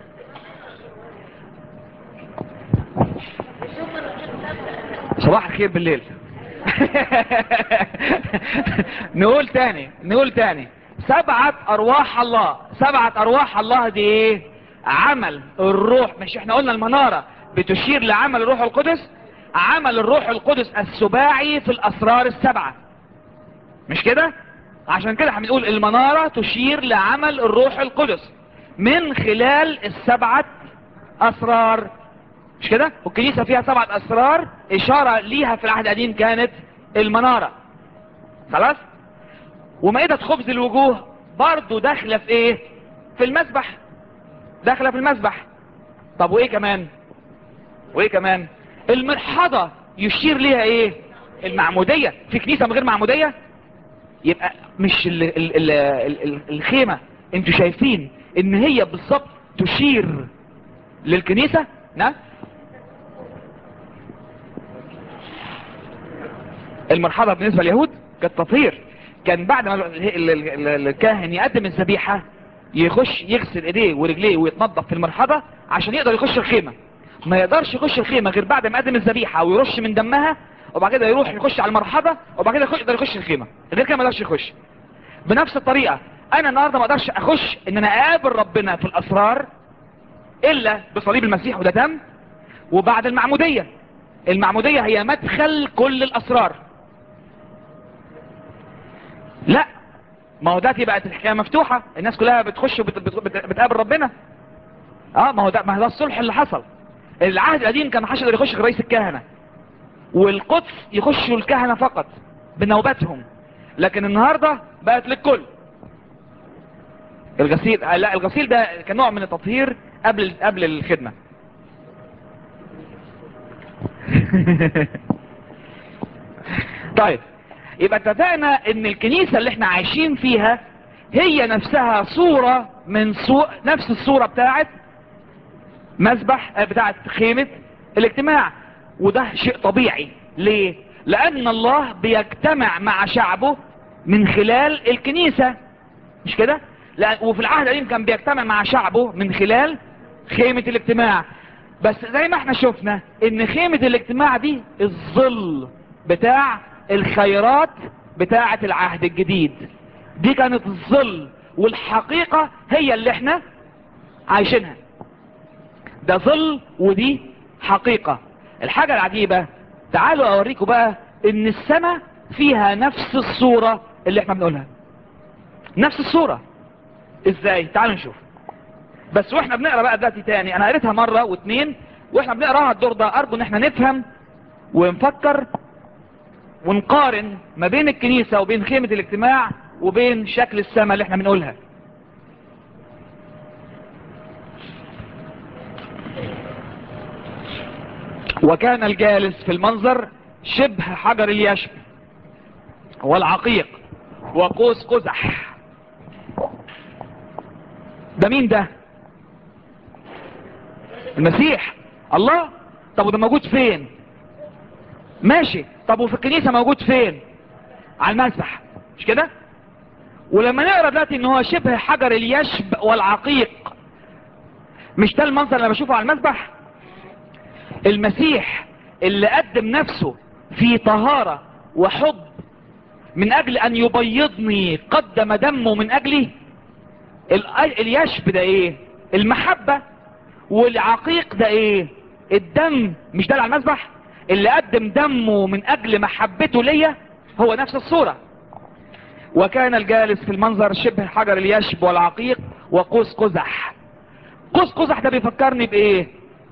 A: صباح الخير بالليل نقول تاني نقول تاني سبعة ارواح الله سبعة ارواح الله دي ايه عمل الروح مش احنا قلنا المنارة بتشير لعمل الروح القدس عمل الروح القدس السباعي في الاسرار السبعة مش كده عشان كده احنا بنقول المنارة تشير لعمل الروح القدس من خلال السبعة اسرار مش كده والكنيسة فيها سبعة اسرار اشارة ليها في العهد القديم كانت المنارة خلاص ومائدة خبز الوجوه برضو داخلة في ايه في المسبح داخلة في المسبح طب وايه كمان وايه كمان المرحضة يشير ليها ايه المعمودية في كنيسة من غير معمودية يبقى مش ال ال ال ال ال الخيمة انتوا شايفين ان هي بالظبط تشير للكنيسة نعم المرحلة بالنسبة لليهود كانت تطهير كان بعد ما ال- ال- ال- الكاهن يقدم الذبيحة يخش يغسل ايديه ورجليه ويتنظف في المرحضة عشان يقدر يخش الخيمة ما يقدرش يخش الخيمة غير بعد ما يقدم الذبيحة ويرش من دمها وبعد كده يروح يخش على المرحضة وبعد كده يخش- يقدر يخش الخيمة غير كده ما يقدرش يخش بنفس الطريقة انا النهاردة ما اقدرش اخش ان انا اقابل ربنا في الاسرار الا بصليب المسيح وده دم وبعد المعمودية المعمودية هي مدخل كل الاسرار لا ما هو دلوقتي بقت الحكايه مفتوحه الناس كلها بتخش وبتقابل ربنا اه ما هو ده ما هو ده الصلح اللي حصل العهد القديم كان محدش يقدر يخش غير رئيس الكهنه والقدس يخشوا الكهنه فقط بنوباتهم لكن النهارده بقت للكل الغسيل آه لا الغسيل ده كان نوع من التطهير قبل قبل الخدمه طيب يبقى اتفقنا ان الكنيسة اللي احنا عايشين فيها هي نفسها صورة من سوء نفس الصورة بتاعت مسبح آه، بتاعت خيمة الاجتماع وده شيء طبيعي ليه لان الله بيجتمع مع شعبه من خلال الكنيسة مش كده لا وفي العهد القديم كان بيجتمع مع شعبه من خلال خيمة الاجتماع بس زي ما احنا شفنا ان خيمة الاجتماع دي الظل بتاع الخيرات بتاعة العهد الجديد دي كانت الظل والحقيقة هي اللي احنا عايشينها ده ظل ودي حقيقة الحاجة العجيبة تعالوا اوريكم بقى ان السماء فيها نفس الصورة اللي احنا بنقولها نفس الصورة ازاي تعالوا نشوف بس واحنا بنقرا بقى دلوقتي تاني انا قريتها مرة واتنين واحنا بنقراها الدور ده ارجو ان احنا نفهم ونفكر ونقارن ما بين الكنيسة وبين خيمة الاجتماع وبين شكل السماء اللي احنا بنقولها وكان الجالس في المنظر شبه حجر اليشب والعقيق وقوس قزح ده مين ده المسيح الله طب وده موجود فين ماشي طب وفي الكنيسة موجود فين على المسبح مش كده ولما نقرا دلوقتي ان هو شبه حجر اليشب والعقيق مش ده المنظر اللي بشوفه على المسبح المسيح اللي قدم نفسه في طهارة وحب من اجل ان يبيضني قدم دمه من اجلي ال- اليشب ده ايه المحبة والعقيق ده ايه الدم مش ده اللي على المسبح اللي قدم دمه من اجل محبته ليا هو نفس الصورة وكان الجالس في المنظر شبه حجر اليشب والعقيق وقوس قزح قوس قزح ده بيفكرني بايه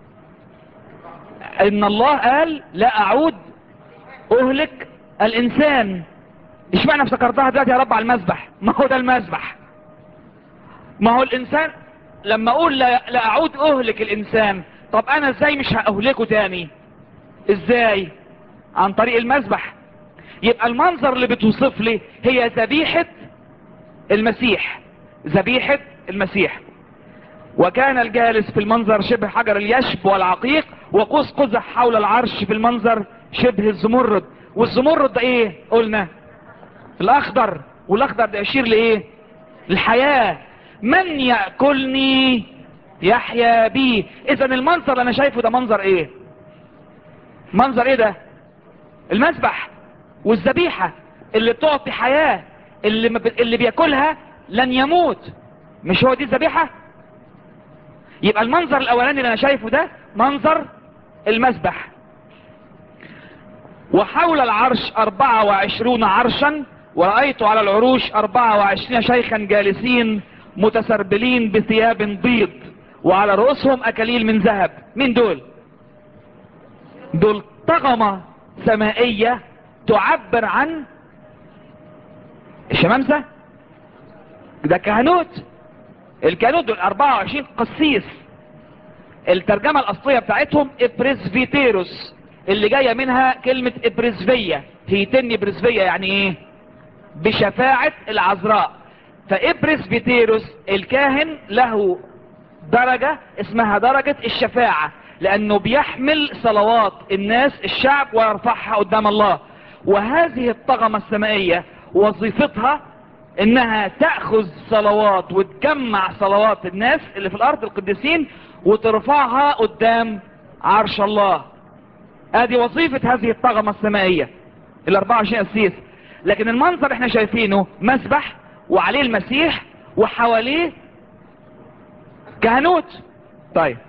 A: ان الله قال لا اعود اهلك الانسان اشمعنى افتكرتها دلوقتي يا رب على المسبح ما هو ده المسبح ما هو الانسان لما اقول لا, لا اعود اهلك الانسان طب انا ازاي مش هاهلكه تاني ازاي عن طريق المسبح يبقى المنظر اللي بتوصف لي هي ذبيحة المسيح ذبيحة المسيح وكان الجالس في المنظر شبه حجر اليشب والعقيق وقوس قزح حول العرش في المنظر شبه الزمرد والزمرد ده ايه قلنا الاخضر والاخضر ده يشير لايه الحياة من يأكلني يحيا بي اذا المنظر اللي انا شايفه ده منظر ايه منظر ايه ده المسبح والذبيحة اللي بتعطي حياة اللي, ما ب... اللي بياكلها لن يموت مش هو دي الذبيحة يبقى المنظر الاولاني اللي انا شايفه ده منظر المسبح وحول العرش اربعة وعشرون عرشا ورأيت على العروش اربعة وعشرين شيخا جالسين متسربلين بثياب بيض وعلى رؤوسهم اكاليل من ذهب مين دول دول طغمة سمائية تعبر عن الشمامسة ده كهنوت الكهنوت دول 24 قسيس الترجمة الاصلية بتاعتهم ابريسفيتيروس اللي جاية منها كلمة ابريسفية هيتني بريسفية يعني ايه بشفاعة العذراء فابريسفيتيروس الكاهن له درجة اسمها درجة الشفاعة لانه بيحمل صلوات الناس الشعب ويرفعها قدام الله وهذه الطغمة السمائية وظيفتها انها تأخذ صلوات وتجمع صلوات الناس اللي في الارض القديسين وترفعها قدام عرش الله ادي وظيفة هذه الطغمة السمائية ال 24 اسيس لكن المنظر احنا شايفينه مسبح وعليه المسيح وحواليه كهنوت طيب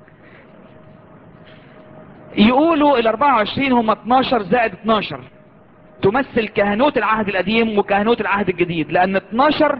A: يقولوا ال 24 هم 12 زائد 12 تمثل كهنوت العهد القديم وكهنوت العهد الجديد لان 12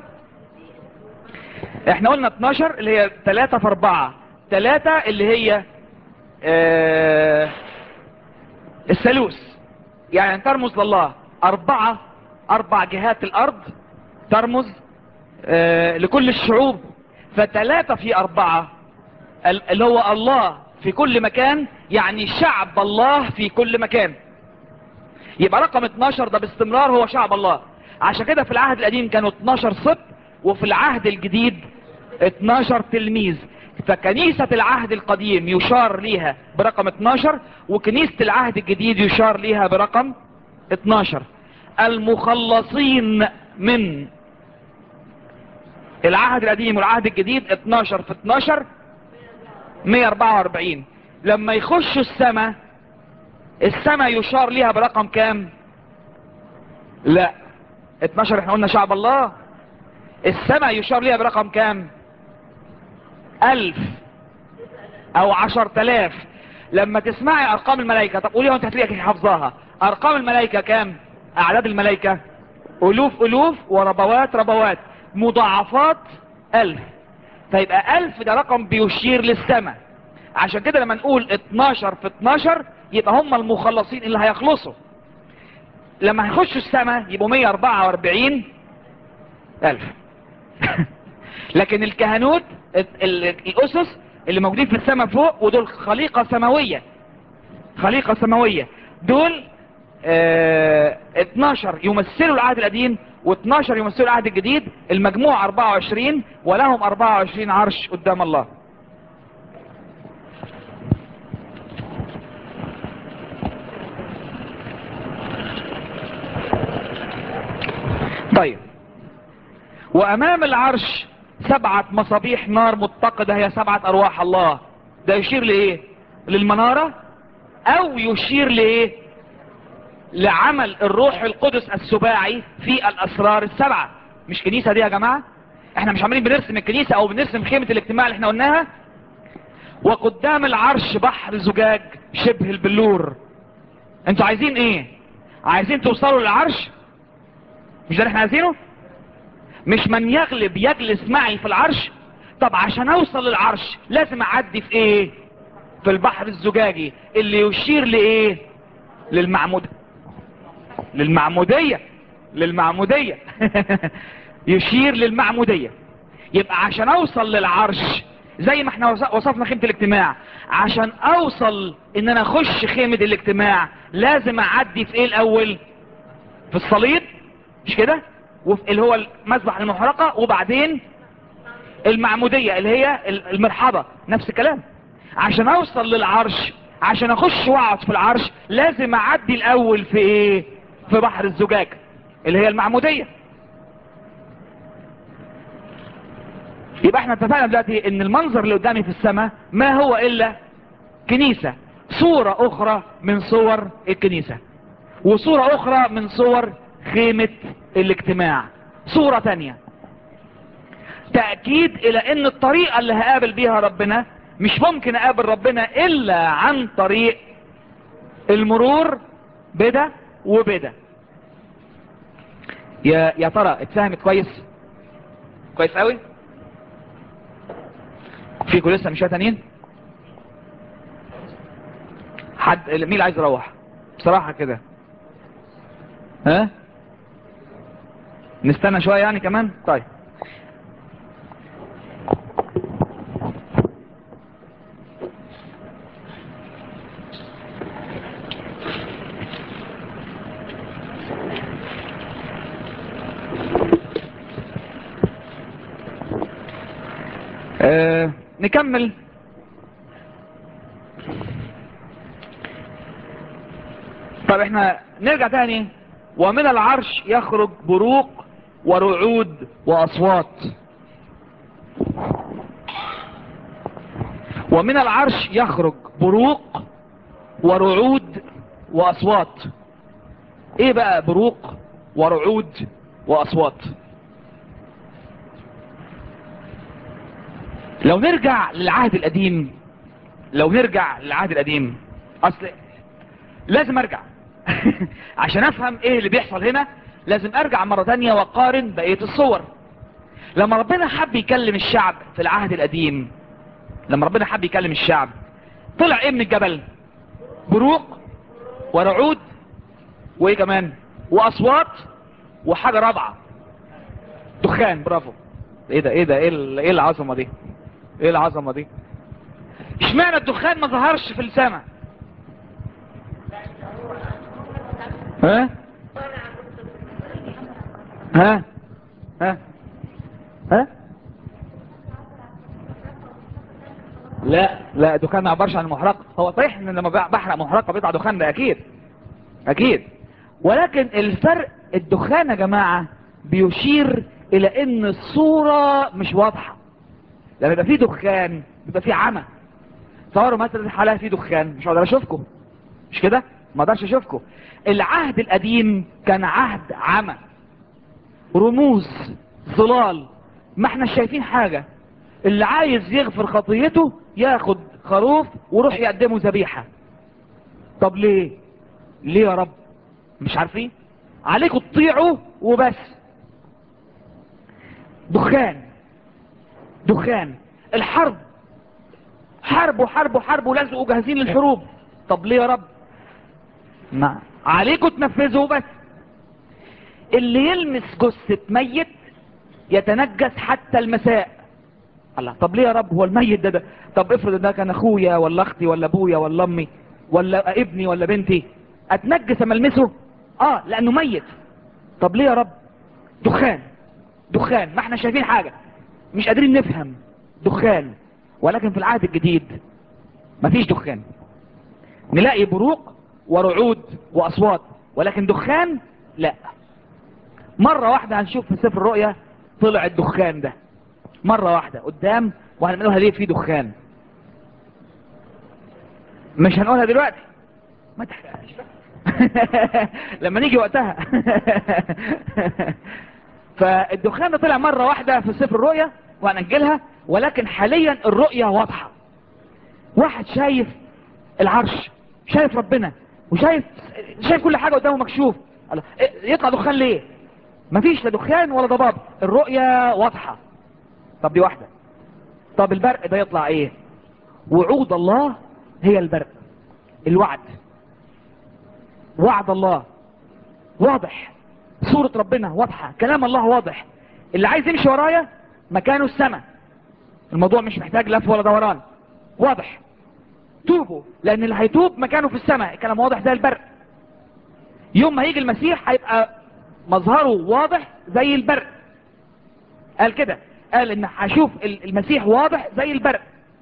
A: احنا قلنا 12 اللي هي 3 في 4 3 اللي هي اه الثالوث يعني ترمز لله أربعة أربع جهات الأرض ترمز اه لكل الشعوب فتلاتة في أربعة اللي هو الله في كل مكان يعني شعب الله في كل مكان يبقى رقم 12 ده باستمرار هو شعب الله عشان كده في العهد القديم كانوا 12 سبط وفي العهد الجديد 12 تلميذ فكنيسة العهد القديم يشار ليها برقم 12 وكنيسة العهد الجديد يشار ليها برقم 12 المخلصين من العهد القديم والعهد الجديد 12 في 12 144 لما يخشوا السماء السماء يشار ليها برقم كام لا 12 احنا قلنا شعب الله السماء يشار ليها برقم كام الف او عشر تلاف لما تسمعي ارقام الملائكة طب قولي انت هتلاقي حافظاها ارقام الملائكة كام اعداد الملائكة الوف الوف وربوات ربوات مضاعفات الف فيبقى الف ده رقم بيشير للسماء عشان كده لما نقول 12 في 12 يبقى هم المخلصين اللي هيخلصوا لما هيخشوا السماء يبقوا 144 الف لكن الكهنوت الاسس اللي موجودين في السماء فوق ودول خليقة سماوية خليقة سماوية دول اه 12 يمثلوا العهد القديم و12 يمثلوا العهد الجديد المجموع 24 ولهم 24 عرش قدام الله طيب وامام العرش سبعة مصابيح نار متقدة هي سبعة ارواح الله ده يشير لايه للمنارة او يشير لايه لعمل الروح القدس السباعي في الاسرار السبعة مش كنيسة دي يا جماعة احنا مش عمالين بنرسم الكنيسة او بنرسم خيمة الاجتماع اللي احنا قلناها وقدام العرش بحر زجاج شبه البلور انتوا عايزين ايه عايزين توصلوا للعرش مش ده اللي احنا عايزينه مش من يغلب يجلس معي في العرش طب عشان اوصل للعرش لازم اعدي في ايه في البحر الزجاجي اللي يشير لايه للمعمود للمعمودية للمعمودية يشير للمعمودية يبقى عشان اوصل للعرش زي ما احنا وصفنا خيمة الاجتماع عشان اوصل ان انا اخش خيمة الاجتماع لازم اعدي في ايه الاول في الصليب مش كده اللي هو المذبح المحرقة وبعدين المعمودية اللي هي المرحبة نفس الكلام عشان اوصل للعرش عشان اخش واقعد في العرش لازم اعدي الاول في ايه في بحر الزجاج اللي هي المعمودية يبقى احنا اتفقنا دلوقتي ان المنظر اللي قدامي في السماء ما هو الا كنيسة صورة اخرى من صور الكنيسة وصورة اخرى من صور خيمة الاجتماع صورة تانية تأكيد الى ان الطريقة اللي هقابل بيها ربنا مش ممكن اقابل ربنا الا عن طريق المرور بدا وبدا يا يا ترى اتفهمت كويس كويس قوي فيكم لسه مش تانيين حد مين اللي عايز يروح بصراحة كده ها نستنى شوية يعني كمان طيب آه نكمل طب احنا نرجع تاني ومن العرش يخرج بروق ورعود واصوات ومن العرش يخرج بروق ورعود واصوات ايه بقى بروق ورعود واصوات لو نرجع للعهد القديم لو نرجع للعهد القديم اصل لازم ارجع عشان افهم ايه اللي بيحصل هنا لازم ارجع مرة تانية واقارن بقية الصور لما ربنا حب يكلم الشعب في العهد القديم لما ربنا حب يكلم الشعب طلع ايه من الجبل بروق ورعود وايه كمان واصوات وحاجة رابعة دخان برافو ايه ده ايه ده ايه ال- ايه العظمة دي ايه العظمة دي اشمعنى الدخان ما ظهرش في السماء ها ها ها ها لا لا دخان ما عبرش عن المحرقة هو صحيح ان لما بحرق محرقة بيطلع دخان ده اكيد اكيد ولكن الفرق الدخان يا جماعة بيشير الى ان الصورة مش واضحة لما يبقى فيه دخان بيبقى فيه عمى تصوروا مثلا حالة فيه دخان مش هقدر اشوفكم مش كده ما اقدرش اشوفكم العهد القديم كان عهد عمى رموز ظلال ما احنا شايفين حاجة اللي عايز يغفر خطيته ياخد خروف وروح يقدمه ذبيحة طب ليه ليه يا رب مش عارفين عليكم تطيعوا وبس دخان دخان الحرب حرب وحرب وحرب ولازقوا جاهزين للحروب طب ليه يا رب ما عليكم تنفذوا بس اللي يلمس جثة ميت يتنجس حتى المساء الله طب ليه يا رب هو الميت ده, ده طب افرض ده كان اخويا ولا اختي ولا ابويا ولا امي ولا ابني ولا بنتي اتنجس اما المسه اه لانه ميت طب ليه يا رب دخان دخان ما احنا شايفين حاجة مش قادرين نفهم دخان ولكن في العهد الجديد مفيش دخان نلاقي بروق ورعود واصوات ولكن دخان لا مرة واحدة هنشوف في سفر الرؤيا طلع الدخان ده مرة واحدة قدام وهنقولها ليه في دخان مش هنقولها دلوقتي ما تحرقش بقى. لما نيجي وقتها فالدخان ده طلع مرة واحدة في سفر الرؤيا وهنأجلها ولكن حاليا الرؤية واضحة واحد شايف العرش شايف ربنا وشايف شايف كل حاجة قدامه مكشوف الله، إيه، يطلع دخان ليه مفيش لا دخان ولا ضباب الرؤية واضحة طب دي واحدة طب البرق ده يطلع ايه وعود الله هي البرق الوعد وعد الله واضح صورة ربنا واضحة كلام الله واضح اللي عايز يمشي ورايا مكانه السماء الموضوع مش محتاج لف ولا دوران واضح توبوا لان اللي هيتوب مكانه في السماء الكلام واضح زي البرق يوم ما هيجي المسيح هيبقى مظهره واضح زي البرق قال كده قال ان هشوف ال- المسيح واضح زي البرق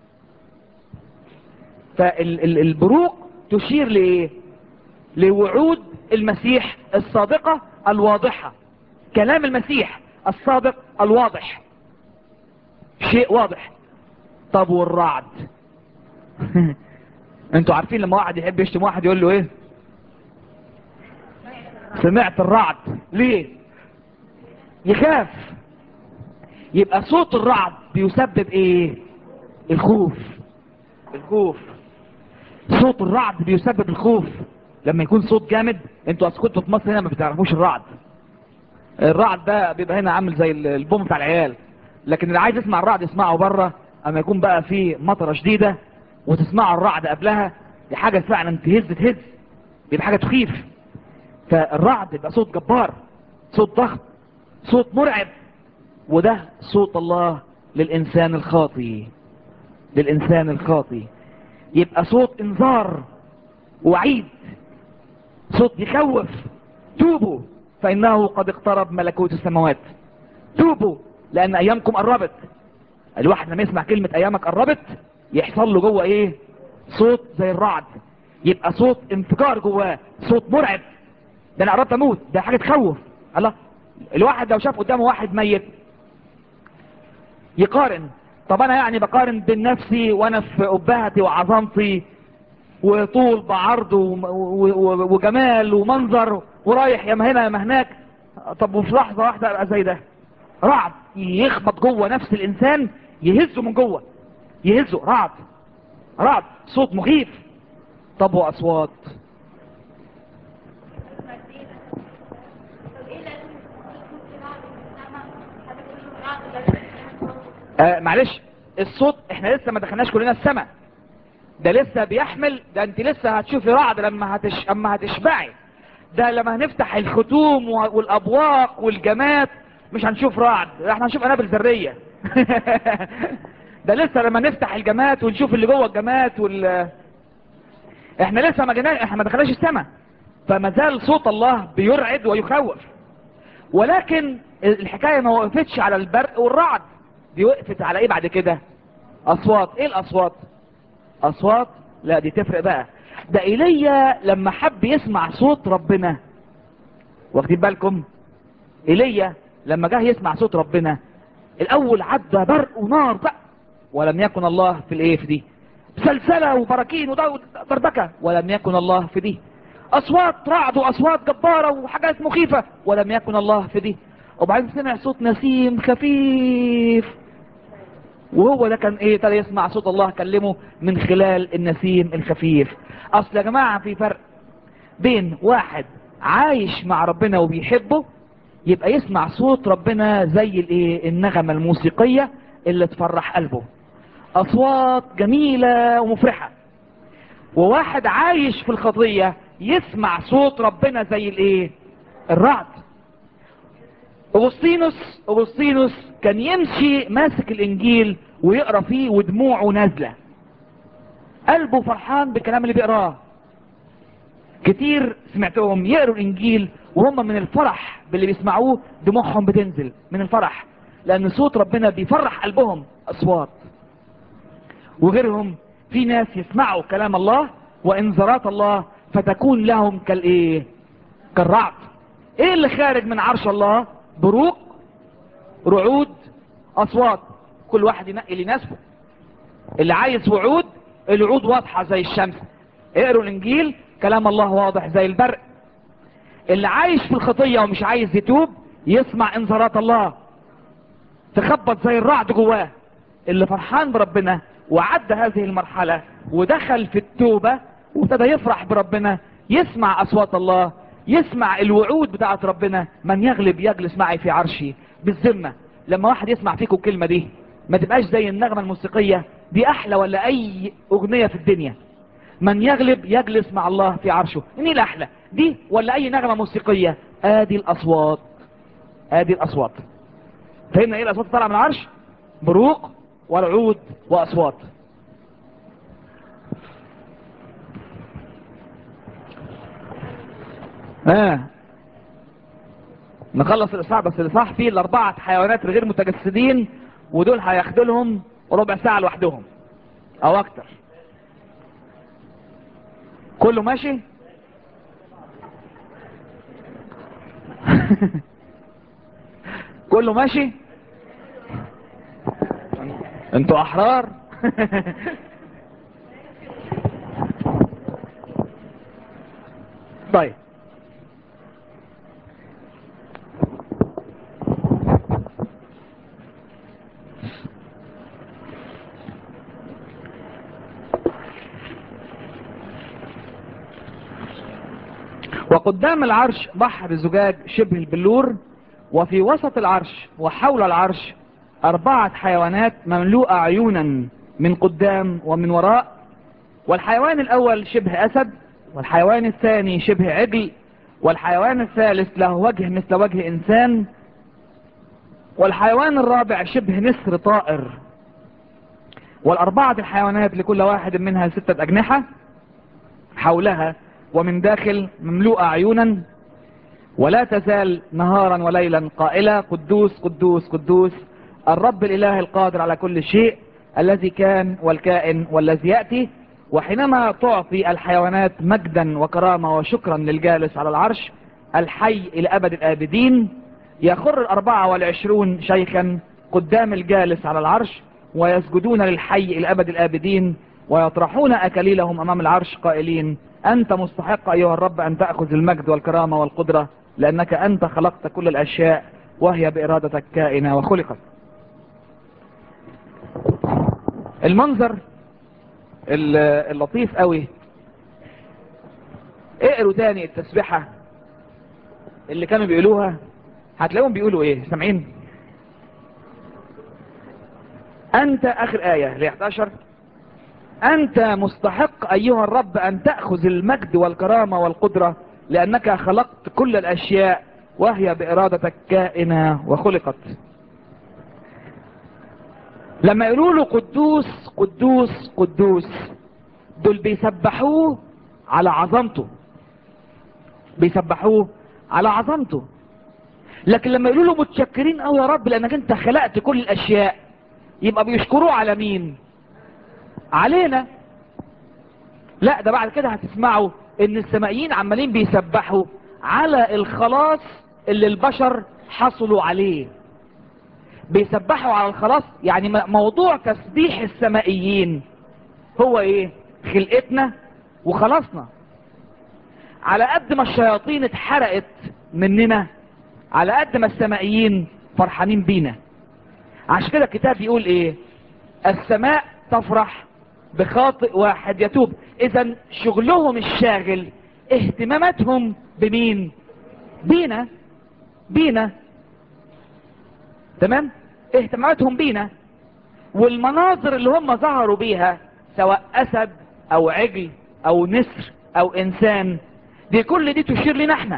A: فالبروق تشير لايه لوعود المسيح الصادقة الواضحة كلام المسيح الصادق الواضح شيء واضح طب والرعد انتوا عارفين لما واحد يحب يشتم واحد يقول له ايه سمعت الرعد ليه يخاف يبقى صوت الرعد بيسبب ايه الخوف الخوف صوت الرعد بيسبب الخوف لما يكون صوت جامد انتوا اصل كنتوا في مصر هنا ما بتعرفوش الرعد الرعد ده بيبقى هنا عامل زي البوم بتاع العيال لكن اللي عايز يسمع الرعد يسمعه بره اما يكون بقى في مطره شديده وتسمعوا الرعد قبلها دي حاجه فعلا تهز تهز بيبقى حاجه تخيف فالرعد بيبقى صوت جبار صوت ضخم صوت مرعب وده صوت الله للإنسان الخاطي للإنسان الخاطي يبقى صوت انذار وعيد صوت يخوف توبوا فإنه قد اقترب ملكوت السماوات توبوا لأن أيامكم قربت الواحد لما يسمع كلمة أيامك قربت يحصل له جوه إيه صوت زي الرعد يبقى صوت انفجار جواه صوت مرعب ده أنا قربت أموت ده حاجة تخوف الله الواحد لو شاف قدامه واحد ميت يقارن طب انا يعني بقارن بين نفسي وانا في ابهتي وعظمتي وطول بعرض وجمال ومنظر ورايح يا ما هنا يا ما هناك طب وفي لحظة واحدة ابقى زي ده رعد يخبط جوه نفس الانسان يهزه من جوه يهزه رعد رعد صوت مخيف طب واصوات آه معلش الصوت احنا لسه ما دخلناش كلنا السماء ده لسه بيحمل ده انت لسه هتشوفي رعد لما هتش... اما هتشبعي ده لما هنفتح الختوم والابواق والجمات مش هنشوف رعد احنا هنشوف قنابل ذريه ده لسه لما نفتح الجمات ونشوف اللي جوه الجمات وال احنا لسه ما جينا احنا ما دخلناش السماء فما زال صوت الله بيرعد ويخوف ولكن الحكايه ما وقفتش على البرق والرعد دي وقفت على ايه بعد كده اصوات ايه الاصوات اصوات لا دي تفرق بقى ده ايليا لما حب يسمع صوت ربنا واخدين بالكم ايليا لما جه يسمع صوت ربنا الاول عدى برق ونار بقى ولم يكن الله في الايه في دي سلسلة وبراكين ودربكة ولم يكن الله في دي اصوات رعد واصوات جبارة وحاجات مخيفة ولم يكن الله في دي وبعدين سمع صوت نسيم خفيف وهو ده كان ايه ابتدى يسمع صوت الله كلمه من خلال النسيم الخفيف اصل يا جماعة في فرق بين واحد عايش مع ربنا وبيحبه يبقى يسمع صوت ربنا زي الايه النغمة الموسيقية اللي تفرح قلبه اصوات جميلة ومفرحة وواحد عايش في الخطية يسمع صوت ربنا زي الايه الرعد اغسطينوس اغسطينوس كان يمشي ماسك الانجيل ويقرا فيه ودموعه نازله قلبه فرحان بالكلام اللي بيقراه كتير سمعتهم يقروا الانجيل وهم من الفرح باللي بيسمعوه دموعهم بتنزل من الفرح لان صوت ربنا بيفرح قلبهم اصوات وغيرهم في ناس يسمعوا كلام الله وانذارات الله فتكون لهم كالايه كالرعد ايه اللي خارج من عرش الله بروق رعود اصوات كل واحد ينقي اللي يناسبه اللي عايز وعود الوعود واضحة زي الشمس اقروا الانجيل كلام الله واضح زي البرق اللي عايش في الخطية ومش عايز يتوب يسمع انذارات الله تخبط زي الرعد جواه اللي فرحان بربنا وعدى هذه المرحلة ودخل في التوبة وابتدى يفرح بربنا يسمع اصوات الله يسمع الوعود بتاعت ربنا من يغلب يجلس معي في عرشي بالذمة لما واحد يسمع فيكم الكلمة دي ما تبقاش زي النغمة الموسيقية دي احلى ولا اي اغنية في الدنيا من يغلب يجلس مع الله في عرشه مين الاحلى دي ولا اي نغمة موسيقية ادي الاصوات ادي الاصوات فهمنا ايه الاصوات طالعه من العرش بروق والعود واصوات اه نخلص الاصحاح بس الاصحاح فيه الاربعة حيوانات غير متجسدين ودول هياخدوا لهم ربع ساعة لوحدهم او اكتر كله ماشي كله ماشي انتوا احرار طيب وقدام العرش بحر زجاج شبه البلور وفي وسط العرش وحول العرش أربعة حيوانات مملوءة عيونا من قدام ومن وراء والحيوان الأول شبه أسد والحيوان الثاني شبه عجل والحيوان الثالث له وجه مثل وجه إنسان والحيوان الرابع شبه نسر طائر والأربعة الحيوانات لكل واحد منها ستة أجنحة حولها ومن داخل مملوءة عيونا ولا تزال نهارا وليلا قائلة قدوس قدوس قدوس الرب الإله القادر على كل شيء الذي كان والكائن والذي يأتي وحينما تعطي الحيوانات مجدا وكرامة وشكرا للجالس على العرش الحي إلى أبد الآبدين يخر الأربعة والعشرون شيخا قدام الجالس على العرش ويسجدون للحي إلى أبد الآبدين ويطرحون أكليلهم أمام العرش قائلين أنت مستحق أيها الرب أن تأخذ المجد والكرامة والقدرة لأنك أنت خلقت كل الأشياء وهي بإرادتك كائنة وخلقت المنظر اللطيف قوي اقروا تاني التسبيحة اللي كانوا بيقولوها هتلاقيهم بيقولوا ايه سامعين انت اخر آية ل 11 انت مستحق ايها الرب ان تأخذ المجد والكرامة والقدرة لانك خلقت كل الاشياء وهي بارادتك كائنة وخلقت لما يقولوا له قدوس قدوس قدوس دول بيسبحوه على عظمته بيسبحوه على عظمته لكن لما يقولوا له متشكرين قوي يا رب لانك انت خلقت كل الاشياء يبقى بيشكروه على مين علينا لا ده بعد كده هتسمعوا ان السمائيين عمالين بيسبحوا على الخلاص اللي البشر حصلوا عليه بيسبحوا على الخلاص يعني موضوع تسبيح السمائيين هو ايه خلقتنا وخلاصنا على قد ما الشياطين اتحرقت مننا على قد ما السمائيين فرحانين بينا عشان كده الكتاب بيقول ايه السماء تفرح بخاطئ واحد يتوب اذا شغلهم الشاغل اهتماماتهم بمين بينا بينا تمام اهتماماتهم بينا والمناظر اللي هم ظهروا بيها سواء اسد او عجل او نسر او انسان دي كل دي تشير لنا احنا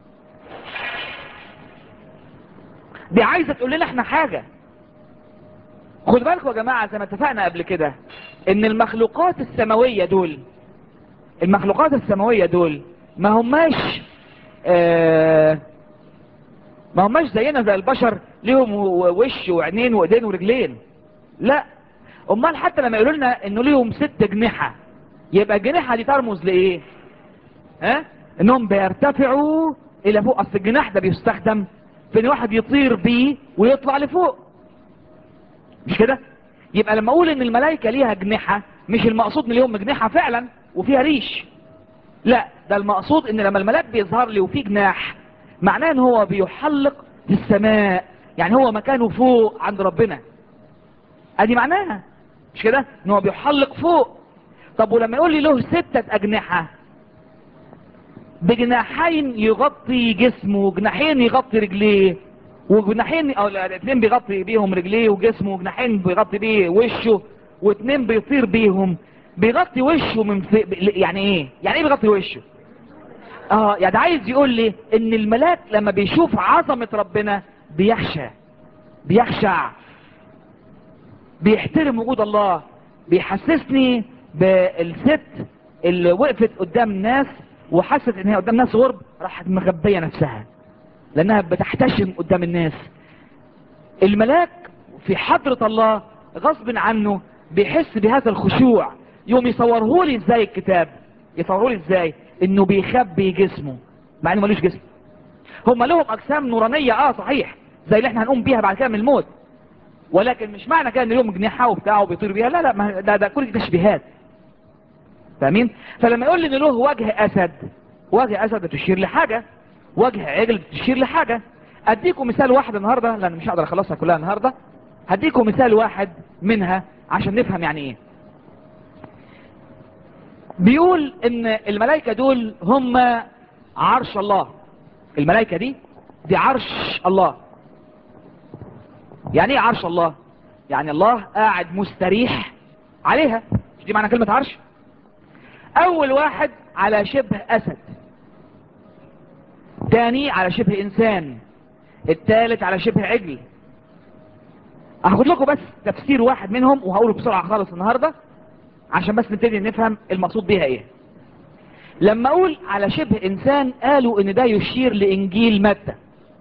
A: دي عايزة تقول لنا احنا حاجة خد بالكم يا جماعة زي ما اتفقنا قبل كده ان المخلوقات السماوية دول المخلوقات السماوية دول ما هماش آه ما هماش زينا زي البشر ليهم وش وعينين وايدين ورجلين لا امال حتى لما يقولوا لنا انه ليهم ست جنحة يبقى الجناحة دي ترمز لايه ها انهم بيرتفعوا الى فوق اصل الجناح ده بيستخدم في ان واحد يطير بيه ويطلع لفوق مش كده يبقى لما اقول ان الملائكة ليها جنحة مش المقصود ان ليهم جنحة فعلا وفيها ريش لا ده المقصود ان لما الملاك بيظهر لي وفيه جناح معناه ان هو بيحلق في السماء يعني هو مكانه فوق عند ربنا ادي معناها مش كده ان هو بيحلق فوق طب ولما يقول لي له ستة اجنحة بجناحين يغطي جسمه وجناحين يغطي رجليه وجناحين او الاثنين بيغطي بيهم رجليه وجسمه وجناحين بيغطي بيه وشه واثنين بيطير بيهم بيغطي وشه من في... يعني ايه يعني ايه بيغطي وشه اه يعني عايز يقول لي ان الملاك لما بيشوف عظمة ربنا بيخشى بيخشع بيحترم وجود الله بيحسسني بالست اللي وقفت قدام الناس وحست ان هي قدام ناس غرب راحت مغبية نفسها لانها بتحتشم قدام الناس الملاك في حضرة الله غصب عنه بيحس بهذا الخشوع يوم يصوره لي ازاي الكتاب يصوره لي ازاي انه بيخبي جسمه مع انه ملوش جسم هم لهم اجسام نورانية اه صحيح زي اللي احنا هنقوم بيها بعد كده من الموت ولكن مش معنى كده ان لهم جناحه وبتاعه وبيطير بيها لا لا ما ده, ده كل دي تشبيهات فاهمين فلما يقول لي ان له وجه اسد وجه اسد تشير لحاجة وجه عجل تشير لحاجة اديكم مثال واحد النهاردة لان مش هقدر اخلصها كلها النهاردة هديكم مثال واحد منها عشان نفهم يعني ايه بيقول ان الملائكة دول هم عرش الله الملائكة دي دي عرش الله يعني ايه عرش الله يعني الله قاعد مستريح عليها مش دي معنى كلمة عرش اول واحد على شبه اسد تاني على شبه انسان التالت على شبه عجل هاخد لكم بس تفسير واحد منهم وهقوله بسرعة خالص النهاردة عشان بس نبتدي نفهم المقصود بيها ايه لما اقول على شبه انسان قالوا ان ده يشير لانجيل متى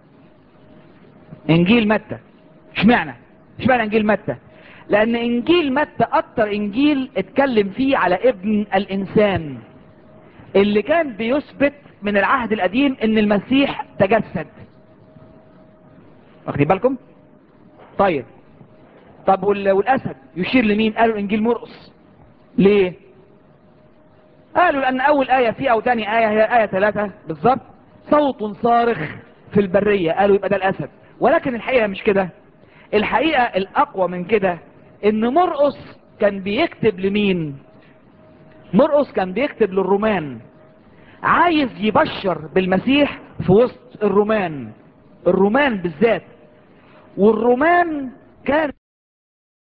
A: انجيل متى اشمعنى اشمعنى انجيل متى لان انجيل متى اكتر انجيل اتكلم فيه على ابن الانسان اللي كان بيثبت من العهد القديم ان المسيح تجسد واخدين بالكم طيب طب وال- والاسد يشير لمين قالوا انجيل مرقس ليه قالوا لان اول ايه فيه او تاني ايه هي ايه ثلاثة بالظبط صوت صارخ في البرية قالوا يبقى ده الاسد ولكن الحقيقة مش كده الحقيقة الاقوى من كده ان مرقس كان بيكتب لمين مرقس كان بيكتب للرومان عايز يبشر بالمسيح في وسط الرومان الرومان بالذات والرومان كان